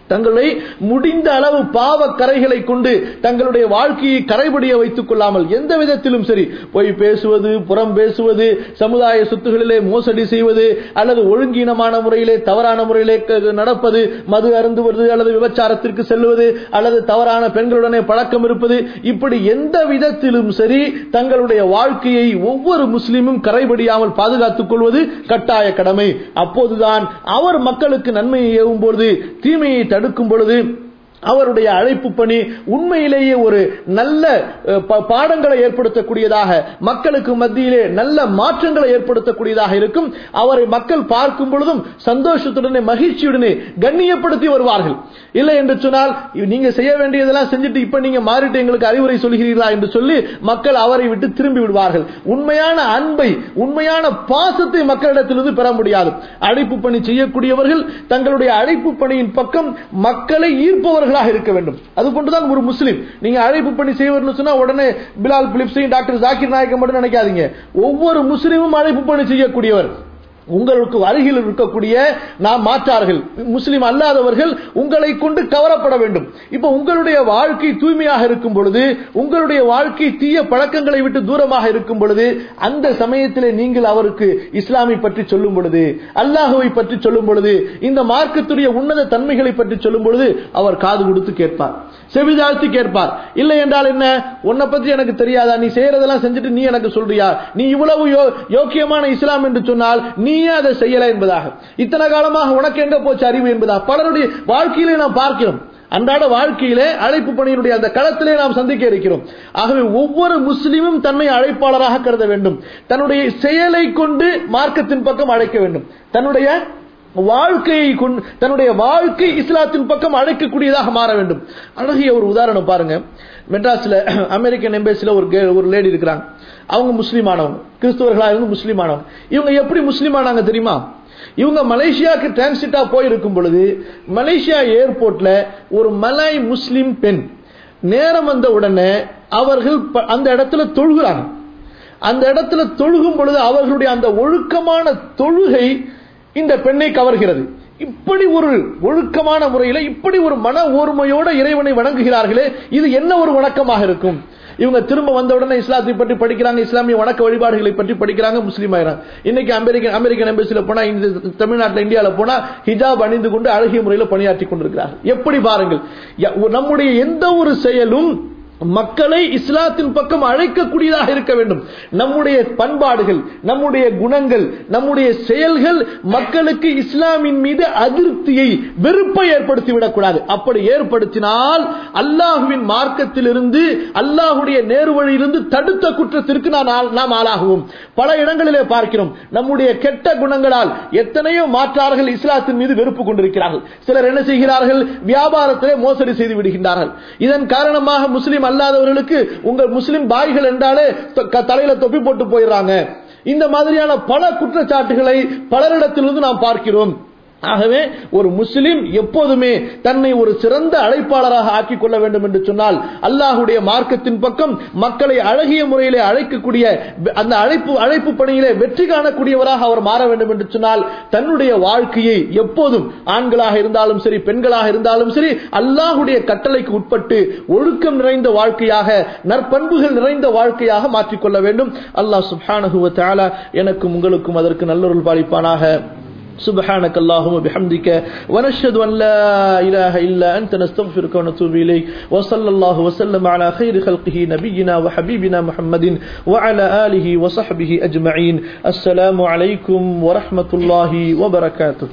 தங்களை முடிந்த அளவு பாவ கரைகளை கொண்டு தங்களுடைய வாழ்க்கையை கரைபடிய வைத்துக் கொள்ளாமல் எந்த விதத்திலும் சரி பொய் பேசுவது புறம் பேசுவது சமுதாய சொத்துகளிலே மோசடி செய்வது அல்லது ஒழுங்கீனமான முறையிலே தவறான முறையிலே க- நடப்பது மது அருந்துவது அல்லது விபச்சாரத்திற்கு செல்வது அல்லது தவறான பெண்களுடனே பழக்கம் இருப்பது இப்படி எந்த விதத்திலும் சரி தங்களுடைய வாழ்க்கையை ஒவ்வொரு முஸ்லிமும் கரைபடியாமல் பாதுகாத்துக் கொள்வது கட்டாய கடமை அப்போதுதான் அவர் மக்களுக்கு நன்மையை ஏவும் பொழுது தீமையை தடுக்கும் பொழுது அவருடைய அழைப்பு பணி உண்மையிலேயே ஒரு நல்ல அஹ், ப- பாடங்களை ஏற்படுத்தக்கூடியதாக மக்களுக்கு மத்தியிலே நல்ல மாற்றங்களை ஏற்படுத்தக்கூடியதாக இருக்கும் அவரை மக்கள் பார்க்கும் பொழுதும் சந்தோஷத்துடனே மகிழ்ச்சியுடனே கண்ணியப்படுத்தி வருவார்கள் இல்லை என்று சொன்னால் நீங்க செய்ய வேண்டியதெல்லாம் செஞ்சுட்டு இப்ப நீங்க மாறிட்டு எங்களுக்கு அறிவுரை சொல்கிறீர்களா என்று சொல்லி மக்கள் அவரை விட்டு திரும்பி விடுவார்கள் உண்மையான அன்பை உண்மையான பாசத்தை மக்களிடத்திலிருந்து பெற முடியாது அழைப்பு பணி செய்யக்கூடியவர்கள் தங்களுடைய அழைப்பு பணியின் பக்கம் மக்களை ஈர்ப்பவர்களாக இருக்க வேண்டும் அது போன்றுதான் ஒரு முஸ்லிம் நீங்க அழைப்பு பணி செய்வர்னு சொன்னா உடனே பிலால் பிலிப்ஸையும் டாக்டர் ஜாக்கிர் நாயக்கம் மட்டும் நினைக்காதீங்க ஒவ்வொரு முஸ்லிமும் அழைப்பு பணி செய்யக்கூடியவர் உங்களுக்கு அருகில் இருக்கக்கூடிய நாம் மாற்றார்கள் முஸ்லிம் அல்லாதவர்கள் உங்களை கொண்டு கவரப்பட வேண்டும் இப்ப உங்களுடைய வாழ்க்கை தூய்மையாக இருக்கும் பொழுது உங்களுடைய வாழ்க்கை தீய பழக்கங்களை விட்டு தூரமாக இருக்கும் பொழுது அந்த சமயத்திலே நீங்கள் அவருக்கு இஸ்லாமை பற்றி சொல்லும் பொழுது அல்லாஹுவை பற்றி சொல்லும் பொழுது இந்த மார்க்கத்துடைய உன்னத தன்மைகளை பற்றி சொல்லும் பொழுது அவர் காது கொடுத்து கேட்பார் செவிதாழ்த்தி கேட்பார் இல்லை என்றால் என்ன உன்னை பத்தி எனக்கு தெரியாதா நீ செய்யறதெல்லாம் செஞ்சுட்டு நீ எனக்கு சொல்றியா நீ இவ்வளவு யோ- யோக்கியமான இஸ்லாம் என்று சொன்னால் நீயே அதை செய்யல என்பதாக இத்தனை காலமாக உனக்கு எங்க போச்சு அறிவு என்பதாக பலருடைய வாழ்க்கையிலே நாம் பார்க்கிறோம் அன்றாட வாழ்க்கையிலே அழைப்பு பணியினுடைய அந்த களத்திலே நாம் சந்திக்க இருக்கிறோம் ஆகவே ஒவ்வொரு முஸ்லிமும் தன்னை அழைப்பாளராக கருத வேண்டும் தன்னுடைய செயலை கொண்டு மார்க்கத்தின் பக்கம் அழைக்க வேண்டும் தன்னுடைய வாழ்க்கையை கொண்டு தன்னுடைய வாழ்க்கை இஸ்லாத்தின் பக்கம் அழைக்கக்கூடியதாக மாற வேண்டும் அழகிய ஒரு உதாரணம் பாருங்க மெட்ராஸ்ல அமெரிக்கன் எம்பேசில ஒரு கே- ஒரு லேடி இருக்கிறாங்க அவங்க முஸ்லீமானவங்க கிறிஸ்தவர்களா இருந்து முஸ்லீமானவங்க இவங்க எப்படி முஸ்லீமானாங்க தெரியுமா இவங்க மலேசியாவுக்கு டிரான்சிட்டா போயிருக்கும் பொழுது மலேசியா ஏர்போர்ட்ல ஒரு மலாய் முஸ்லிம் பெண் நேரம் வந்த உடனே அவர்கள் ப- அந்த இடத்துல தொழுகிறாங்க அந்த இடத்துல தொழுகும் பொழுது அவர்களுடைய அந்த ஒழுக்கமான தொழுகை இந்த பெண்ணை கவர்கிறது இப்படி ஒரு ஒழுக்கமான முறையில இப்படி ஒரு மன ஓர்மையோட இறைவனை வணங்குகிறார்களே இது என்ன ஒரு வணக்கமாக இருக்கும் இவங்க திரும்ப வந்த உடனே இஸ்லாத்தை பற்றி படிக்கிறாங்க இஸ்லாமிய வணக்க வழிபாடுகளை பற்றி படிக்கிறாங்க முஸ்லீம் ஆயிரம் இன்னைக்கு அமெரிக்கன் அமெரிக்கன் எம்பசில போனா இந்த தமிழ்நாட்டில் இந்தியால போனா ஹிஜாப் அணிந்து கொண்டு அழகிய முறையில் பணியாற்றி கொண்டிருக்கிறார்கள் எப்படி பாருங்கள் ய- நம்முடைய எந்த ஒரு செயலும் மக்களை இஸ்லாத்தின் பக்கம் அழைக்கக்கூடியதாக இருக்க வேண்டும் நம்முடைய பண்பாடுகள் நம்முடைய குணங்கள் நம்முடைய செயல்கள் மக்களுக்கு இஸ்லாமின் மீது அதிருப்தியை வெறுப்பை ஏற்படுத்தி விடக்கூடாது அப்படி ஏற்படுத்தினால் அல்லாஹுவின் மார்க்கத்திலிருந்து அல்லாஹுடைய நேர்வழியிலிருந்து தடுத்த குற்றத்திற்கு நான் ஆள்- நாம் ஆளாகுவோம் பல இடங்களிலே பார்க்கிறோம் நம்முடைய கெட்ட குணங்களால் எத்தனையோ மாற்றார்கள் இஸ்லாத்தின் மீது வெறுப்பு கொண்டிருக்கிறார்கள் சிலர் என்ன செய்கிறார்கள் வியாபாரத்திலே மோசடி செய்து விடுகின்றார்கள் இதன் காரணமாக முஸ்லிம் அல்லாதவர்களுக்கு உங்கள் முஸ்லிம் பாய்கள் என்றாலே தொ- க- தலையில தொப்பி போட்டு போயிடுறாங்க இந்த மாதிரியான பல குற்றச்சாட்டுகளை பலரிடத்திலிருந்து நாம் பார்க்கிறோம் ஆகவே ஒரு முஸ்லிம் எப்போதுமே தன்னை ஒரு சிறந்த அழைப்பாளராக ஆக்கிக் கொள்ள வேண்டும் என்று சொன்னால் அல்லாஹுடைய மார்க்கத்தின் பக்கம் மக்களை அழகிய முறையிலே அழைக்கக்கூடிய அந்த அழைப்பு அழைப்பு பணியிலே வெற்றி காணக்கூடியவராக அவர் மாற வேண்டும் என்று சொன்னால் தன்னுடைய வாழ்க்கையை எப்போதும் ஆண்களாக இருந்தாலும் சரி பெண்களாக இருந்தாலும் சரி அல்லாஹுடைய கட்டளைக்கு உட்பட்டு ஒழுக்கம் நிறைந்த வாழ்க்கையாக நற்பண்புகள் நிறைந்த வாழ்க்கையாக மாற்றிக்கொள்ள வேண்டும் அல்லாஹ் சுப்ஹானஹு வ தஆலா எனக்கும் உங்களுக்கும் அதற்கு நல்லொருள் பாலிப்பானாக سبحانك اللهم وبحمدك ونشهد أن لا إله إلا أنت نستغفرك ونتوب إليك وصلى الله وسلم على خير خلقه نبينا وحبيبنا محمد وعلى آله وصحبه أجمعين السلام عليكم ورحمة الله وبركاته